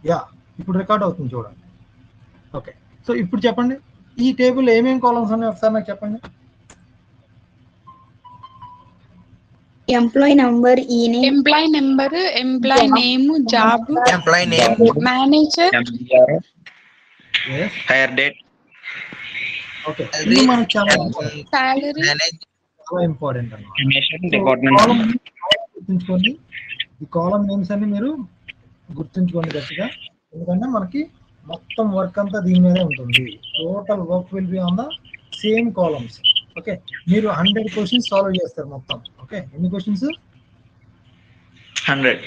Yeah ఇప్పుడు record అవుతుంది చూడండి ఓకే సో ఇప్పుడు చెప్పండి ఈ టేబుల్ ఏమేమి కాలమ్స్ ఉన్నాయి ఒకసారి నాకు చెప్పండి employee number E name employee number employee name job employee name manager S hire date okay ఇది మనకు చాలా సాలరీ మేనేజ్ చాలా ఇంపార్టెంట్ అన్నమాట డిపార్ట్మెంట్ కాలం గుర్తుంచుకోండి ఈ కాలం నేమ్స్ అన్ని మీరు గుర్తుంచుకోండి గట్టిగా ఎందుకంటే మనకి మొత్తం వర్క్ అంతా దీని మీదే ఉంటుంది total work will be on the same columns okay మీరు హండ్రెడ్ క్వశ్చన్స్ సాల్వ్ చేస్తారు మొత్తం ఓకే ఎన్ని క్వశ్చన్స్ హండ్రెడ్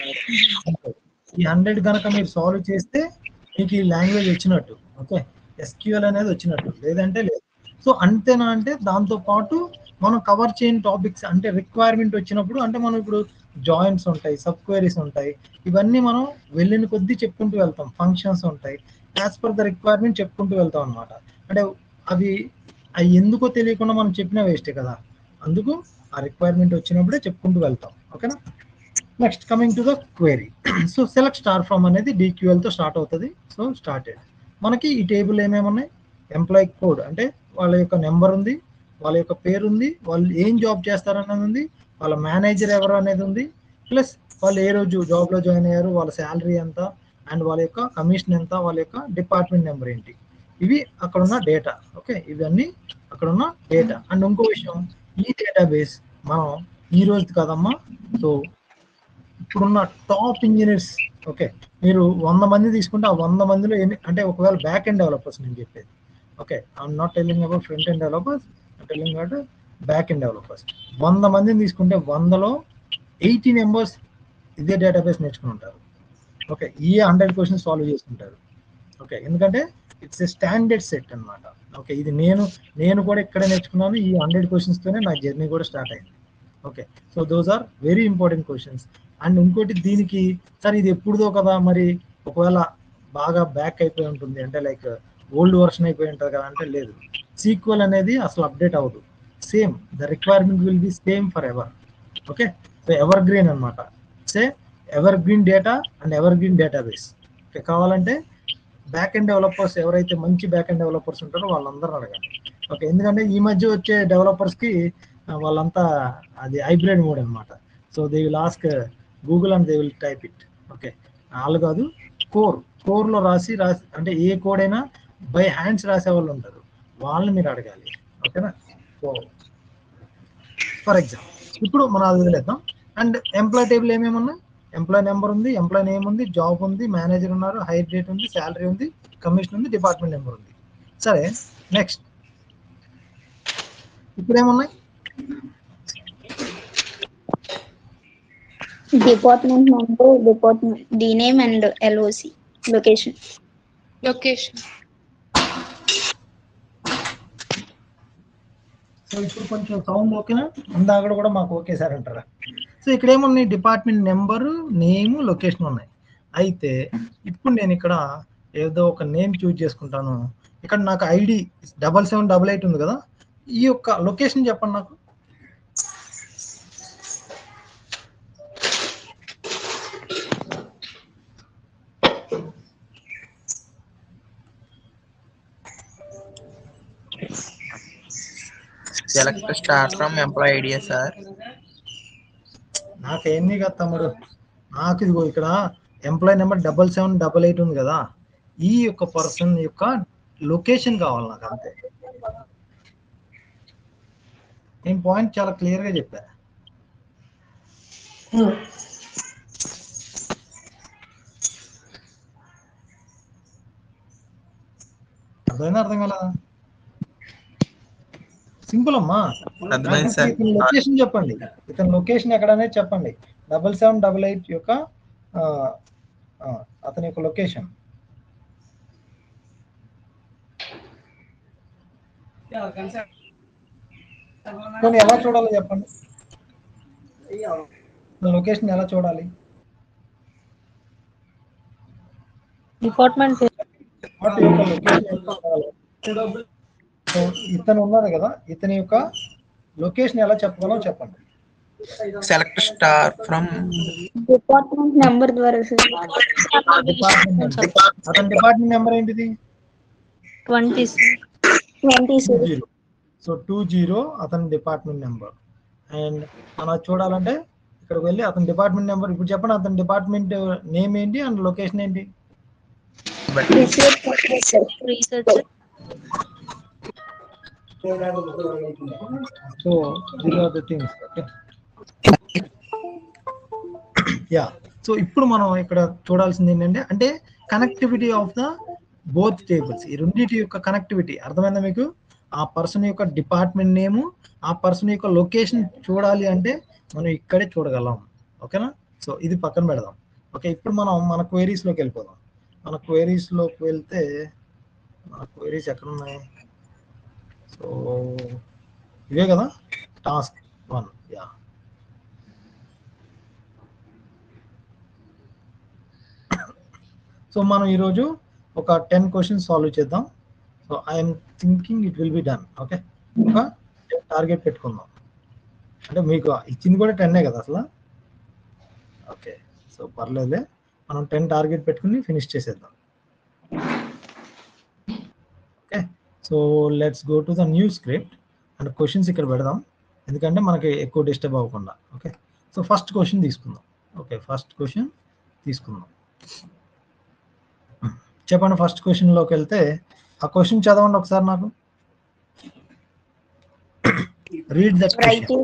ఈ హండ్రెడ్ కనుక మీరు సాల్వ్ చేస్తే మీకు ఈ లాంగ్వేజ్ వచ్చినట్టు ఓకే ఎస్క్యూఎల్ అనేది వచ్చినట్టు లేదంటే లేదు సో అంతేనా అంటే దాంతో పాటు మనం కవర్ చేయని టాపిక్స్ అంటే రిక్వైర్మెంట్ వచ్చినప్పుడు అంటే మనం ఇప్పుడు జాయింట్స్ ఉంటాయి సబ్ క్వైరీస్ ఉంటాయి ఇవన్నీ మనం వెళ్ళిన కొద్దీ చెప్పుకుంటూ వెళ్తాం ఫంక్షన్స్ ఉంటాయి యాజ్ పర్ ద రిక్వైర్మెంట్ చెప్పుకుంటూ వెళ్తాం అనమాట అంటే అవి అవి ఎందుకో తెలియకుండా మనం చెప్పినా వేస్టే కదా అందుకు ఆ రిక్వైర్మెంట్ వచ్చినప్పుడే చెప్పుకుంటూ వెళ్తాం ఓకేనా next coming to the query so select star from అనేది DQL తో స్టార్ట్ అవుతుంది సో స్టార్టెడ్ మనకి ఈ టేబుల్ ఏమేమి ఉన్నాయి ఎంప్లాయ్ కోడ్ అంటే వాళ్ళ యొక్క నెంబర్ ఉంది వాళ్ళ యొక్క పేరు ఉంది వాళ్ళు ఏం జాబ్ చేస్తారనేది ఉంది వాళ్ళ మేనేజర్ ఎవరు అనేది ఉంది ప్లస్ వాళ్ళు ఏ రోజు జాబ్ లో జాయిన్ అయ్యారు వాళ్ళ శాలరీ ఎంత అండ్ వాళ్ళ యొక్క కమిషన్ ఎంత వాళ్ళ యొక్క డిపార్ట్మెంట్ నెంబర్ ఏంటి ఇవి అక్కడ ఉన్న డేటా ఓకే ఇవన్నీ అక్కడ ఉన్న డేటా అండ్ ఇంకో విషయం ఈ డేటాబేస్ మనం ఈ రోజు కదమ్మా సో ఇప్పుడున్న టాప్ ఇంజనీర్స్ ఓకే మీరు వంద మంది తీసుకుంటే ఆ వంద మందిలో ఎన్ని అంటే ఒకవేళ బ్యాక్ ఎండ్ డెవలపర్స్ నేను చెప్పేది okay I'm not telling about front end developers telling about back end developers వంద మందిని తీసుకుంటే వందలో ఎయిటీ నెంబర్స్ ఇదే డేటాబేస్ నేర్చుకుని ఉంటారు ఓకే ఈ హండ్రెడ్ క్వశ్చన్స్ సాల్వ్ చేసుకుంటారు ఓకే ఎందుకంటే ఇట్స్ ఎ స్టాండర్డ్ సెట్ అన్నమాట ఓకే ఇది నేను నేను కూడా ఇక్కడే నేర్చుకున్నాను ఈ హండ్రెడ్ క్వశ్చన్స్ తోనే నా జర్నీ కూడా స్టార్ట్ అయింది okay so those are very important questions and ఇంకోటి దీనికి సార్ ఇది ఎప్పుడుదో కదా మరి ఒకవేళ బాగా బ్యాక్ అయిపోయి ఉంటుంది అంటే లైక్ ఓల్డ్ వర్షన్ అయిపోయి ఉంటుంది కదా అంటే లేదు సీక్వెల్ అనేది అసలు అప్డేట్ అవ్వదు same the requirement will be same forever okay so evergreen అనమాట say evergreen data and evergreen database okay కావాలంటే బ్యాక్ ఎండ్ డెవలపర్స్ ఎవరైతే మంచి బ్యాక్ ఎండ్ డెవలపర్స్ ఉంటారో వాళ్ళందరూ అడగాలి ఓకే ఎందుకంటే ఈ మధ్య వచ్చే డెవలపర్స్ కి ఆ, వాళ్ళంతా అది హైబ్రిడ్ మోడ్ అనమాట so they will ask Google and they will type it okay వాళ్ళు కాదు కోర్ కోర్ లో రాసి రాసి అంటే ఏ కోడ్ అయినా బై హ్యాండ్స్ రాసే వాళ్ళు ఉంటారు వాళ్ళని మీరు అడగాలి ఓకేనా సో ఫర్ ఎగ్జాంపుల్ ఇప్పుడు మనం అది వదిలేద్దాం అండ్ ఎంప్లాయ్ టేబుల్ ఏమేమి ఉన్నాయి ఎంప్లాయ్ నెంబర్ ఉంది ఎంప్లాయ్ నేమ్ ఉంది జాబ్ ఉంది మేనేజర్ ఉన్నారు హైర్ డేట్ ఉంది శాలరీ ఉంది కమిషన్ ఉంది డిపార్ట్మెంట్ నెంబర్ ఉంది సరే నెక్స్ట్ ఇప్పుడు ఏమున్నాయి department number department D name and LOC location location so ఇప్పుడు కొంచెం సౌండ్ ఓకేనా ఇందాక కూడా మాకు ఓకే సార్ అంటారా సో ఇక్కడ ఏమున్నాయి డిపార్ట్మెంట్ నెంబరు నేమ్ లొకేషన్ ఉన్నాయి అయితే ఇప్పుడు నేను ఇక్కడ ఏదో ఒక నేమ్ చూజ్ చేసుకుంటాను ఇక్కడ నాకు ID double seven double eight ఉంది కదా ఈ యొక్క లొకేషన్ చెప్పండి నాకు select start from employee idea sir నాకేంది కదా తమ్ముడు నాకు ఇదిగో ఇక్కడ employee number double seven double eight ఉంది కదా ఈ యొక్క పర్సన్ యొక్క లొకేషన్ కావాలి నాకు అంతే నేను పాయింట్ చాలా క్లియర్ గా చెప్పా అర్థమైందా అర్థం కదా సింపుల్ అమ్మా అర్థమైంది సార్. ఇతని లొకేషన్ చెప్పండి ఇతని లొకేషన్ ఎక్కడ అనేది చెప్పండి డబల్ సెవెన్ డబల్ ఎయిట్ యొక్క ఆ, ఆ, అతని యొక్క లొకేషన్ కొన్ని ఎలా చూడాలో చెప్పండి లొకేషన్ ఎలా చూడాలి డిపార్ట్మెంట్ వాటి యొక్క లొకేషన్ ఎలా చూడాలి? సో ఇతను ఉన్నాడు కదా ఇతని యొక్క లొకేషన్ ఎలా చెప్పగలమో చెప్పండి select star from department number ద్వారా సార్ డిపార్ట్మెంట్ అతని డిపార్ట్మెంట్ నెంబర్ ఏంటిది twenty twenty two sir zero so two zero అతని డిపార్ట్మెంట్ నెంబర్ అండ్ మనం అది చూడాలంటే ఇక్కడికి వెళ్ళి అతని డిపార్ట్మెంట్ నెంబర్ ఇప్పుడు చెప్పండి అతని డిపార్ట్మెంట్ నేమ్ ఏంటి అండ్ లొకేషన్ ఏంటి research sir research so these are the things okay yeah so ఇప్పుడు మనం ఇక్కడ చూడాల్సింది ఏంటంటే అంటే connectivity of the both tables ఈ రెండింటి యొక్క కనెక్టివిటీ అర్థమైందా మీకు ఆ పర్సన్ యొక్క డిపార్ట్మెంట్ నేము ఆ పర్సన్ యొక్క లొకేషన్ చూడాలి అంటే మనం ఇక్కడే చూడగలం ఓకేనా సో ఇది పక్కన పెడదాం ఓకే ఇప్పుడు మనం మన queries లోకి వెళ్ళిపోదాం మన queries లోకి వెళ్తే మన క్వైరీస్ ఎక్కడ ఉన్నాయి సో ఇవే కదా టాస్క్ వన్ యా సో మనం ఈరోజు ఒక టెన్ క్వశ్చన్స్ సాల్వ్ చేద్దాం so I'm thinking it will be done okay ఒక టార్గెట్ పెట్టుకుందాం అంటే మీకు ఇచ్చింది కూడా టెన్నే కదా అసలు ఓకే సో పర్లేదులే మనం టెన్ టార్గెట్ పెట్టుకుని ఫినిష్ చేసేద్దాం okay so let's go to the new script and questions ఇక్కడ పెడదాం ఎందుకంటే మనకి ఎక్కువ డిస్టర్బ్ అవ్వకుండా ఓకే సో ఫస్ట్ క్వశ్చన్ తీసుకుందాం ఓకే ఫస్ట్ క్వశ్చన్ తీసుకుందాం చెప్పండి ఫస్ట్ క్వశ్చన్లోకి వెళ్తే ఆ క్వశ్చన్ చదవండి ఒకసారి నాకు read that writing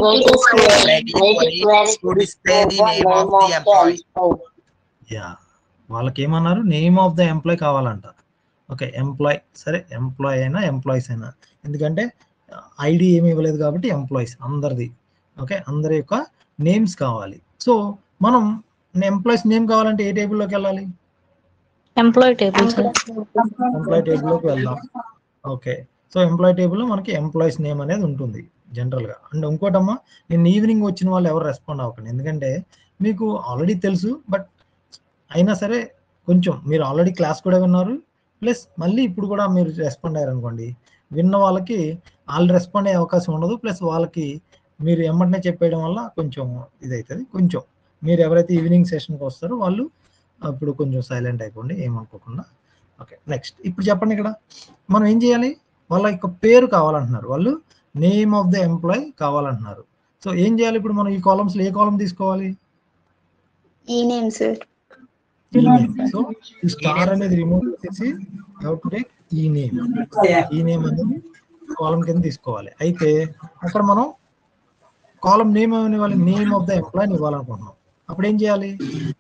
to display the name of the employee. Yeah వాళ్ళకి ఏమన్నారు నేమ్ ఆఫ్ ద ఎంప్లాయ్ కావాలంట ఓకే ఎంప్లాయ్ సరే ఎంప్లాయ్ అయినా ఎంప్లాయీస్ అయినా ఎందుకంటే ఐడి ఏమి ఇవ్వలేదు కాబట్టి ఎంప్లాయీస్ అందరిది ఓకే అందరి యొక్క నేమ్స్ కావాలి సో మనం ఎంప్లాయీస్ నేమ్ కావాలంటే ఏ టేబుల్లోకి వెళ్ళాలి ఎంప్లాయ్ టేబుల్ సార్ ఎంప్లాయ్ టేబుల్లోకి వెళ్దాం ఓకే సో ఎంప్లాయ్ టేబుల్లో మనకి ఎంప్లాయీస్ నేమ్ అనేది ఉంటుంది జనరల్గా అండ్ ఇంకోటమ్మా నిన్న ఈవినింగ్ వచ్చిన వాళ్ళు ఎవరు రెస్పాండ్ అవ్వకండి ఎందుకంటే మీకు ఆల్రెడీ తెలుసు బట్ అయినా సరే కొంచెం మీరు ఆల్రెడీ క్లాస్ కూడా విన్నారు ప్లస్ మళ్ళీ ఇప్పుడు కూడా మీరు రెస్పాండ్ అయ్యారు అనుకోండి విన్న వాళ్ళకి వాళ్ళు రెస్పాండ్ అయ్యే అవకాశం ఉండదు ప్లస్ వాళ్ళకి మీరు ఎమ్మటనే చెప్పేయడం వల్ల కొంచెం ఇదవుతుంది కొంచెం మీరు ఎవరైతే ఈవినింగ్ సెషన్కి వస్తారో వాళ్ళు అప్పుడు కొంచెం సైలెంట్ అయిపోండి ఏమనుకోకుండా ఓకే నెక్స్ట్ ఇప్పుడు చెప్పండి ఇక్కడ మనం ఏం చేయాలి వాళ్ళ యొక్క పేరు కావాలంటున్నారు వాళ్ళు నేమ్ ఆఫ్ ద ఎంప్లాయ్ కావాలంటున్నారు సో ఏం చేయాలి ఇప్పుడు మనం ఈ కాలమ్స్ లో ఏ కాలం తీసుకోవాలి E name sir E name so ఈ స్టార్ అనేది రిమూవ్ చేసి how to take E name E name అనేది కాలం కింద తీసుకోవాలి అయితే అక్కడ మనం కాలం నేమ్ ఏమని ఇవ్వాలి నేమ్ ఆఫ్ ద ఎంప్లాయ్ ఇవ్వాలనుకుంటున్నాం అప్పుడు ఏం చేయాలి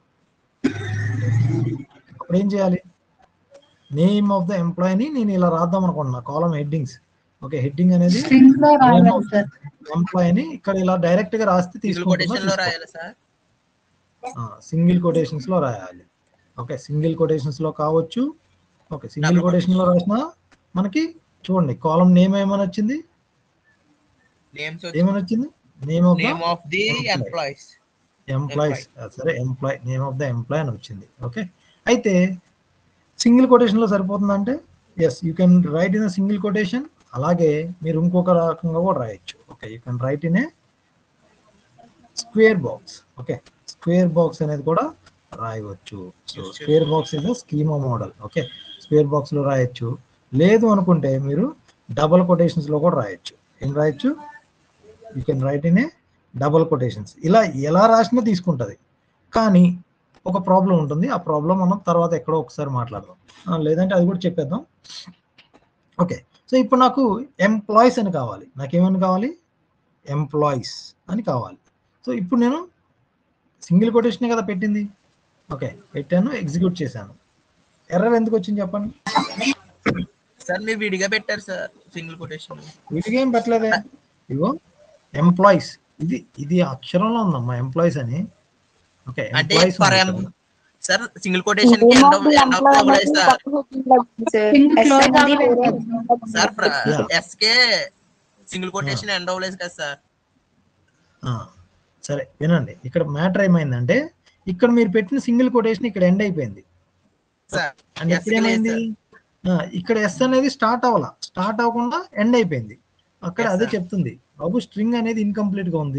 అప్పుడు ఏం చేయాలి నేమ్ ఆఫ్ ద ఎంప్లాయీని నేను ఇలా రాద్దాం అనుకుంటున్నా కాలం హెడ్డింగ్స్ ఓకే హెడ్డింగ్ అనేది ఎంప్లాయీని ఇక్కడ ఇలా డైరెక్ట్ గా రాస్తే సింగిల్ కొటేషన్ లో రాయాలి సార్ సింగిల్ కొటేషన్స్ లో రాయాలి ఓకే సింగిల్ కొటేషన్స్ లో కావచ్చు ఓకే సింగిల్ కొటేషన్ లో రాసినా మనకి చూడండి కాలం నేమ్ ఏమని వచ్చింది నేమ్స్ ఏమని వచ్చింది name of name the of the employee. Employees employees సరే employee name of the employee అని వచ్చింది ఓకే అయితే సింగిల్ కొటేషన్ లో సరిపోతుందంటే yes you can write in single quotation అలాగే మీరు ఇంకొక రకంగా కూడా రాయొచ్చు okay you can write in a square box okay square box అనేది కూడా రాయవచ్చు so square box is schema model okay square box లో రాయొచ్చు లేదు అనుకుంటే మీరు డబల్ కొటేషన్స్ లో కూడా రాయొచ్చు ఏం రాయొచ్చు you can write in a double quotations ఇలా ఎలా రాసినా తీసుకుంటుంది కానీ ఒక ప్రాబ్లం ఉంటుంది ఆ ప్రాబ్లం మనం తర్వాత ఎక్కడో ఒకసారి మాట్లాడదాం ఆ, లేదంటే అది కూడా చెప్పేద్దాం ఓకే సో ఇప్పుడు నాకు ఎంప్లాయీస్ అని కావాలి నాకేమని కావాలి ఎంప్లాయీస్ అని కావాలి సో ఇప్పుడు నేను సింగిల్ కొటేషన్ కదా పెట్టింది ఓకే పెట్టాను ఎగ్జిక్యూట్ చేశాను ఎర్రర్ ఎందుకు వచ్చింది చెప్పండి సార్ మీరు విడిగా పెట్టారు సార్ సింగిల్ కొటేషన్ వీటికి ఏం పెట్టలేదే ఇగో ఎంప్లాయీస్ ఇది ఇది అక్షరంలో ఉందమ్మా ఎంప్లాయీస్ అని ఓకే అంటే employees for M sir single quotation కి ఎండ్ ఎండ్ ఆఫ్ అవ్వలేదు సార్ సార్ Yeah. ఎస్ కే సింగిల్ కొటేషన్ ఎండ్ అవ్వలేదు కదా సార్ ఆ, సరే వినండి ఇక్కడ మ్యాటర్ ఏమైందంటే ఇక్కడ మీరు పెట్టిన సింగిల్ కొటేషన్ ఇక్కడ ఎండ్ అయిపోయింది సార్ అండ్ Yes ఇక్కడ కి లేదు ఏమైంది ఆ, ఇక్కడ ఎస్ అనేది స్టార్ట్ అవ్వాల స్టార్ట్ అవ్వకుండా ఎండ్ అయిపోయింది అక్కడ Yes, అదే sir. చెప్తుంది బాబు స్ట్రింగ్ అనేది ఇన్కంప్లీట్ గా ఉంది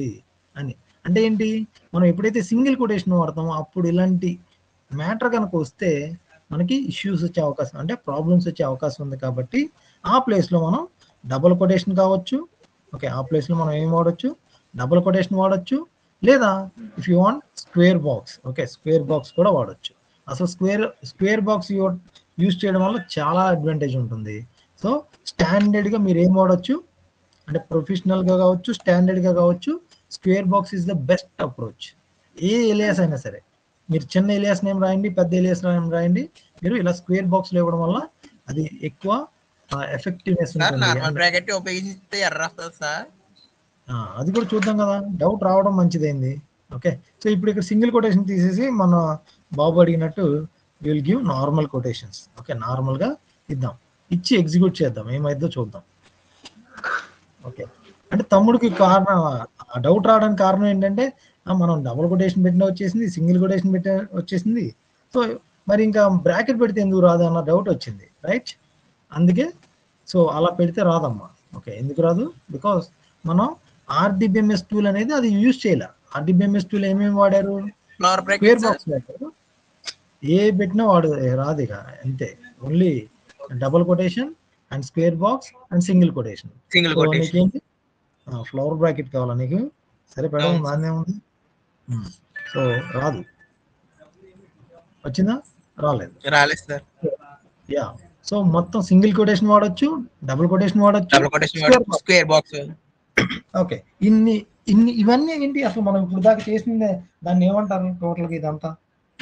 అని అంటే ఏంటి మనం ఎప్పుడైతే సింగిల్ కొటేషన్ వాడతామో అప్పుడు ఇలాంటి మ్యాటర్ కనుక వస్తే మనకి ఇష్యూస్ వచ్చే అవకాశం అంటే ప్రాబ్లమ్స్ వచ్చే అవకాశం ఉంది కాబట్టి ఆ ప్లేస్లో మనం డబుల్ కొటేషన్ కావచ్చు ఓకే ఆ ప్లేస్లో మనం ఏం వాడచ్చు డబుల్ కొటేషన్ వాడచ్చు లేదా if you want square box okay square box కూడా వాడచ్చు అసలు స్క్వేర్ స్క్వేర్ బాక్స్ యూజ్ చేయడం వల్ల చాలా అడ్వాంటేజ్ ఉంటుంది సో స్టాండర్డ్గా మీరు ఏం వాడచ్చు అంటే ప్రొఫెషనల్గా కావచ్చు స్టాండర్డ్గా కావచ్చు square box is the best approach ఏ ఎలియాస్ అయినా సరే మీరు చిన్న ఎలియాస్ నేమ్ రాయండి పెద్ద ఎలియాస్ నేమ్ రాయండి మీరు ఇలా స్క్వేర్ బాక్స్లో ఇవ్వడం వల్ల అది ఎక్కువ ఎఫెక్టివ్నెస్ సార్ ఉంటుంది నార్మల్ And- బ్రాకెట్ ఉపయోగిస్తే ఎర్ర వస్తుంది సార్ ఆ, అది కూడా చూద్దాం కదా డౌట్ రావడం మంచిదైంది ఓకే సో ఇప్పుడు ఇక్కడ సింగిల్ కొటేషన్ తీసేసి మన బాబు అడిగినట్టు will give normal quotations okay normal గా ఇద్దాం ఇచ్చి ఎగ్జిక్యూట్ చేద్దాం ఏమైందో చూద్దాం ఓకే అంటే తమ్ముడికి కారణం ఆ డౌట్ రావడానికి కారణం ఏంటంటే ఆ, మనం డబుల్ కొటేషన్ పెట్టినా వచ్చేసింది సింగిల్ కొటేషన్ పెట్టిన వచ్చేసింది సో మరి ఇంకా బ్రాకెట్ పెడితే ఎందుకు రాదు అన్న డౌట్ వచ్చింది రైట్ అందుకే సో అలా పెడితే రాదమ్మా ఓకే ఎందుకు రాదు బికాస్ మనం ఆర్డిబిఎంఎస్ టూల్ అనేది అది యూజ్ చేయలే ఆర్డిబిఎంఎస్ టూల్ ఏమేమి వాడారు ఫ్లవర్ స్క్వేర్ బ్రాకెట్ బాక్స్ వాడారు ఏ పెట్టినా వాడు రాదు ఇక అంతే only double quotation and square box and single quotation single so quotation నీకేంటి ఫ్లవర్ బ్రాకెట్ కావాలా నీకు సరే పెడదాం అవును. దాన్నే ఉంది సో రాదు వచ్చిందా రాలేదు రాలేదు సార్ యా సో మొత్తం సింగిల్ కొటేషన్ వాడొచ్చు డబుల్ కొటేషన్ వాడొచ్చు double quotation Square box. Square box okay ఇన్ని ఇన్ని ఇవన్నీ ఏంటి అసలు మనం ఇప్పుడు దాకా చేసిందే దాన్ని ఏమంటారు టోటల్ గా ఇదంతా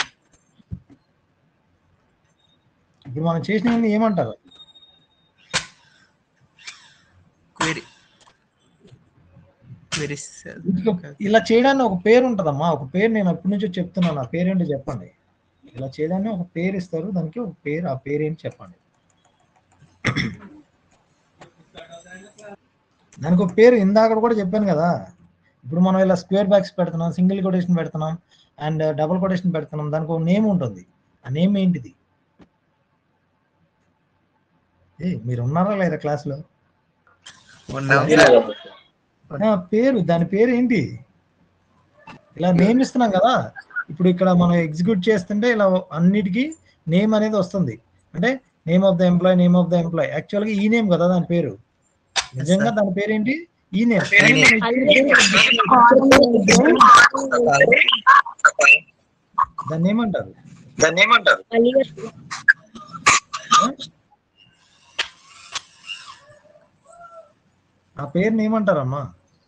ఇప్పుడు మనం చేసినవన్నీ ఏమంటారు క్వెరీ క్వెరీస్ వీటికి ఒక- ఇలా చేయడానికి ఒక పేరు ఉంటదమ్మా ఒక పేరు నేను ఎప్పటి నుంచో చెప్తున్నాను ఆ పేరేంటో చెప్పండి ఇలా చేయడానికి ఒక పేరు ఇస్తారు దానికి ఒక పేరు ఆ పేరు ఏంటి చెప్పండి దానికి ఒక పేరు ఇందాక కూడా చెప్పాను కదా ఇప్పుడు మనం ఇలా స్క్వేర్ బ్యాక్స్ పెడుతున్నాం సింగిల్ కొటేషన్ పెడుతున్నాం అండ్ డబుల్ కొటేషన్ పెడుతున్నాం దానికి ఒక నేమ్ ఉంటుంది ఆ నేమ్ ఏంటిది ఏ మీరు ఉన్నారా లేదా క్లాస్లో ఉన్నాం ఆ, పేరు దాని పేరు ఏంటి ఇలా నేమ్ ఇస్తున్నాం కదా ఇప్పుడు ఇక్కడ మనం ఎగ్జిక్యూట్ చేస్తుంటే ఇలా అన్నిటికీ నేమ్ అనేది వస్తుంది అంటే name of the employee name of the employee actual గా ఈ నేమ్ కదా దాని పేరు నిజంగా దాని పేరు ఏంటి ఈ నేమ్ దాన్ని ఏమంటారు ఆ? ఆ పేరుని ఏమంటారమ్మా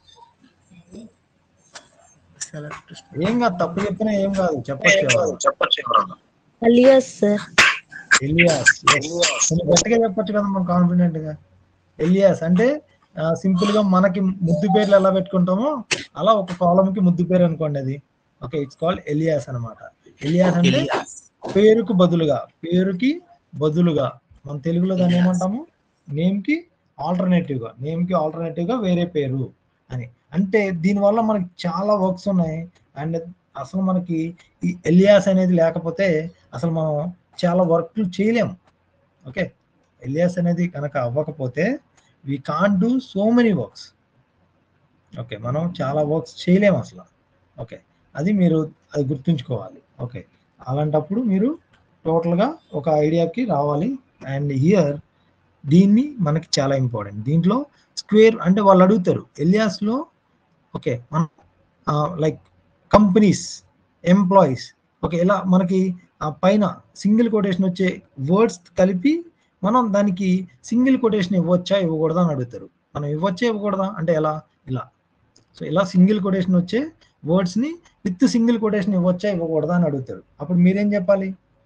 ఏం కాదు తప్పు చెప్పినా ఏం కాదు చెప్పచ్చు అలియాస్ సార్ ఎలియాస్ కొంచెం గట్టిగా చెప్పొచ్చు కదా మనం కాన్ఫిడెంట్ గా ఎలియాస్ అంటే సింపుల్ గా మనకి ముద్దు పేర్లు ఎలా పెట్టుకుంటామో అలా ఒక కాలం కి ముద్దు పేరు అనుకోండి అది ఓకే ఇట్స్ కాల్డ్ ఎలియాస్ అన్నమాట ఎలియాస్ అంటే పేరుకు బదులుగా పేరుకి బదులుగా మన తెలుగులో దాన్ని ఏమంటాము నేమ్ కి ఆల్టర్నేటివ్ గా నేమ్ కి ఆల్టర్నేటివ్ గా వేరే పేరు అని అంటే దీనివల్ల మనకి చాలా వర్క్స్ ఉన్నాయి అండ్ అసలు మనకి ఈ ఎలియాస్ అనేది లేకపోతే అసలు మనం చాలా వర్క్లు చేయలేము ఓకే ఎలియాస్ అనేది కనుక అవ్వకపోతే we can do so many works okay మనం చాలా వర్క్స్ చేయలేము అసలు ఓకే అది మీరు అది గుర్తుంచుకోవాలి ఓకే అలాంటప్పుడు మీరు టోటల్గా ఒక ఐడియాకి రావాలి అండ్ హియర్ దీన్ని మనకి చాలా ఇంపార్టెంట్ దీంట్లో స్క్వేర్ అంటే వాళ్ళు అడుగుతారు ఎలియాస్లో ఓకే మనం లైక్ కంపెనీస్ ఎంప్లాయీస్ ఓకే ఇలా మనకి ఆ పైన సింగిల్ కొటేషన్ వచ్చే వర్డ్స్ కలిపి మనం దానికి సింగిల్ కొటేషన్ ఇవ్వచ్చా ఇవ్వకూడదా అని అడుగుతారు మనం ఇవ్వచ్చా ఇవ్వకూడదా అంటే ఎలా ఇలా సో ఇలా సింగిల్ కొటేషన్ వచ్చే వర్డ్స్ ని విత్ సింగిల్ కొటేషన్ ఇవ్వచ్చా ఇవ్వకూడదా అని అడుగుతారు అప్పుడు మీరేం చెప్పాలి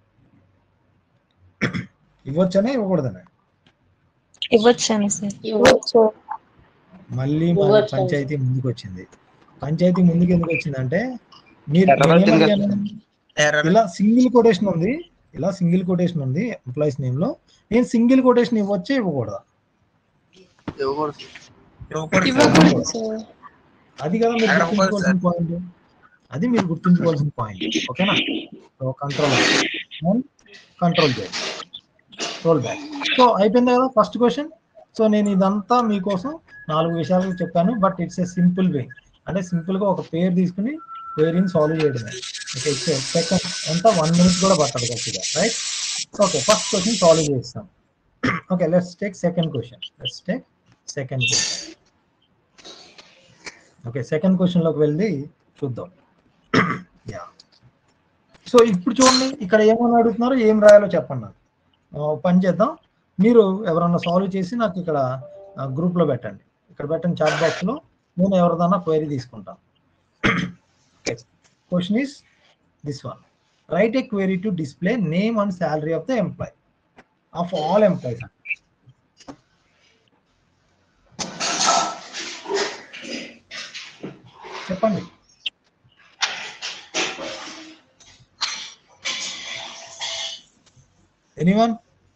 ఇవ్వచ్చనే ఇవ్వకూడదనే ఇవ్వచ్చాను సార్ మళ్ళీ మన పంచాయతీ ముందుకు వచ్చింది పంచాయతీ ముందుకు ఎందుకు వచ్చిందంటే మీరు నేనేమడిగాను? ఎర్రర్ ఇలా సింగిల్ కొటేషన్ ఉంది ఇలా సింగిల్ కొటేషన్ ఉంది ఎంప్లాయీస్ నేమ్ లో నేను సింగిల్ కొటేషన్ ఇవ్వచ్చే ఇవ్వకూడదా ఇవ్వకూడదు సార్ అది కదా మీరు అడగకూడదు గుర్తుంచుకోవాల్సిన పాయింట్ అది మీరు గుర్తుంచుకోవాల్సిన పాయింట్ ఓకేనా సో కంట్రోల్ కంట్రోల్ చేయండి రోల్ బ్యాక్ సో అయిపోయింది కదా ఫస్ట్ క్వశ్చన్ సో నేను ఇదంతా మీకోసం నాలుగు విషయాలు చెప్పాను but it's a simple way అంటే సింపుల్ గా ఒక పేరు తీసుకుని క్వైరీని సాల్వ్ చేయడమే ఓకే సెకండ్ ఎంత వన్ మినిట్ కూడా పట్టదు గట్టిగా right okay first question solve చేస్తాం okay let's take second question let's take second question okay second question లోకి వెళ్ళి చూద్దాం యా సో ఇప్పుడు చూడండి ఇక్కడ ఏమని అడుగుతున్నారో ఏం రాయాలో చెప్పండి నాకు ఆ, ఒక పని చేద్దాం మీరు ఎవరన్నా సాల్వ్ చేసి నాకు ఇక్కడ గ్రూప్ లో పెట్టండి ఇక్కడ పెట్టండి చాట్ బాక్స్ లో నేను ఎవరిదన్నా క్వైరీ తీసుకుంటాను question is this one right a query to display name and salary of the employee of all employees చెప్పండి ఎనీవన్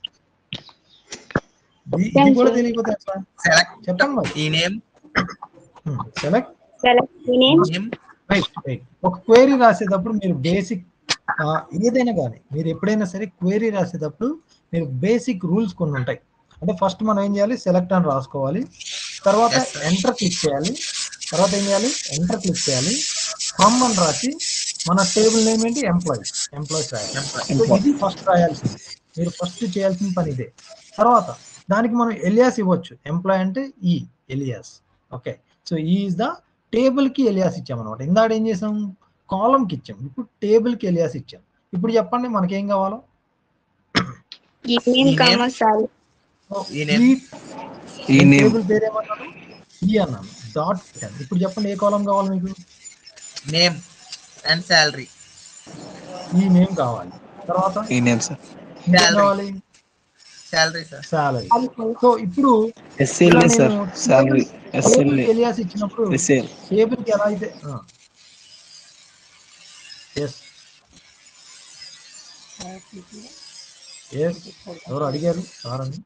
ఇది కూడా తెలియకపోతే ఎట్లా? సెలెక్ట్ చెప్పండి మరి ఈ name select select name name right right ఒక క్వైరీ రాసేటప్పుడు మీరు బేసిక్ ఏదైనా కానీ మీరు ఎప్పుడైనా సరే క్వైరీ రాసేటప్పుడు మీరు బేసిక్ రూల్స్ కొన్ని ఉంటాయి అంటే ఫస్ట్ మనం ఏం చేయాలి సెలెక్ట్ అని రాసుకోవాలి తర్వాత Yes, sir. ఎంటర్ క్లిక్ చేయాలి తర్వాత ఏం చేయాలి ఎంటర్ క్లిక్ చేయాలి ఫ్రమ్ అని రాసి మన టేబుల్ నేమ్ ఏంటి ఎంప్లాయీస్ ఎంప్లాయీస్ రాయాలి సో ఇది ఫస్ట్ రాయాల్సింది మీరు ఫస్ట్ చేయాల్సిన పని ఇదే తర్వాత దానికి మనం ఎలియాస్ ఇవ్వచ్చు ఎంప్లాయ్ అంటే ఈ alias okay so E is the table కి ఎలియాస్ ఇచ్చాం అనమాట ఇందాక ఏం చేసాం కాలం కి ఇచ్చాం ఇప్పుడు టేబుల్ కి ఎలియాస్ ఇచ్చాం ఇప్పుడు చెప్పండి మనకేం కావాలో ఈ నేమ్ కామ సాల్ So, ఈ name. ఈ ఈ నేమ్ టేబుల్ పేరు ఏమన్నాను ఈ అన్నాను డాట్ పెట్టాను ఇప్పుడు చెప్పండి ఏ కాలం కావాలి మీకు name and salary E name కావాలి తర్వాత ఈ నేమ్ సార్ ఇంకేం Salary. కావాలి శాలరీ సార్ సాలరీ సో ఇప్పుడు SLA sir salary SLA alias ఇచ్చినప్పుడు ఎస్ఎల్ టేబుల్ కి ఎలా అయితే ఎస్ ఎస్ ఎవరు అడిగారు సారని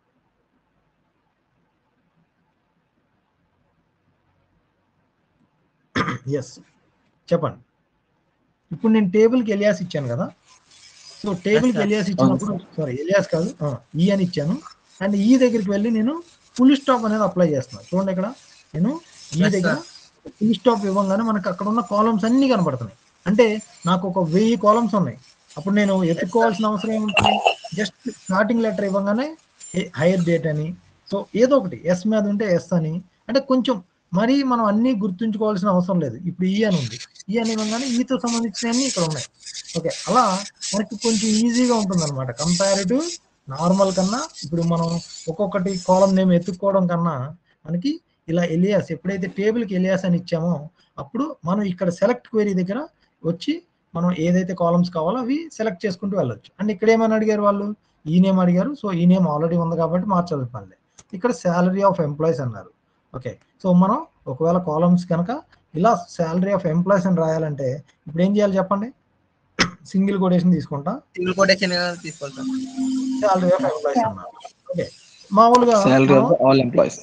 ఎస్ చెప్పండి ఇప్పుడు నేను టేబుల్ కి ఎలియాస్ ఇచ్చాను కదా సో టేబుల్ కి sir. ఎలియాస్ ఇచ్చినప్పుడు సారీ ఎలియాస్ కాదు ఆ, ఈ అని ఇచ్చాను అండ్ ఈ దగ్గరికి వెళ్ళి నేను ఫుల్ స్టాప్ అనేది అప్లై చేస్తున్నాను చూడండి ఇక్కడ నేను ఈ Yes, దగ్గర ఫుల్ స్టాప్ ఇవ్వగానే మనకు అక్కడ ఉన్న కాలమ్స్ అన్ని కనపడుతున్నాయి అంటే నాకు ఒక వెయ్యి కాలమ్స్ ఉన్నాయి అప్పుడు నేను ఎత్తుకోవాల్సిన అవసరం ఏముంటుంది జస్ట్ స్టార్టింగ్ లెటర్ ఇవ్వగానే హైయర్ డేట్ అని సో ఏదో ఒకటి ఎస్ మీద ఉంటే ఎస్ అని అంటే కొంచెం మరీ మనం అన్ని గుర్తుంచుకోవాల్సిన అవసరం లేదు ఇప్పుడు ఈ అని ఉంది ఈ అని ఇవ్వగానే ఈతో సంబంధించినవన్నీ ఇక్కడ ఉన్నాయి ఓకే అలా మనకి కొంచెం ఈజీగా ఉంటుంది అనమాట కంపారిటివ్ నార్మల్ కన్నా ఇప్పుడు మనం ఒక్కొక్కటి కాలం నేమ్ ఎత్తుక్కోవడం కన్నా మనకి ఇలా ఎలియాస్ ఎప్పుడైతే టేబుల్కి ఎలియాస్ అని ఇచ్చామో అప్పుడు మనం ఇక్కడ సెలెక్ట్ క్వైరీ దగ్గర వచ్చి మనం ఏదైతే కాలమ్స్ కావాలో అవి సెలెక్ట్ చేసుకుంటూ వెళ్ళొచ్చు అండ్ ఇక్కడ ఏమని అడిగారు వాళ్ళు ఈ నేమ్ అడిగారు సో ఈ నేమ్ ఆల్రెడీ ఉంది కాబట్టి మార్చాలి పనిలే ఇక్కడ శాలరీ ఆఫ్ ఎంప్లాయీస్ అన్నారు ఓకే సో మనం ఒకవేళ కాలమ్స్ కనుక ఇలా శాలరీ ఆఫ్ ఎంప్లాయీస్ అని రాయాలంటే ఇప్పుడు ఏం చేయాలి చెప్పండి సింగిల్ కొటేషన్ తీసుకుంటా సింగిల్ కొటేషన్ తీసుకోవాలి సార్ శాలరీ ఆఫ్ ఎంప్లాయీస్ అన్నారు ఓకే మామూలుగా సాలరీ మనం- ఆఫ్ ఆల్ ఎంప్లాయీస్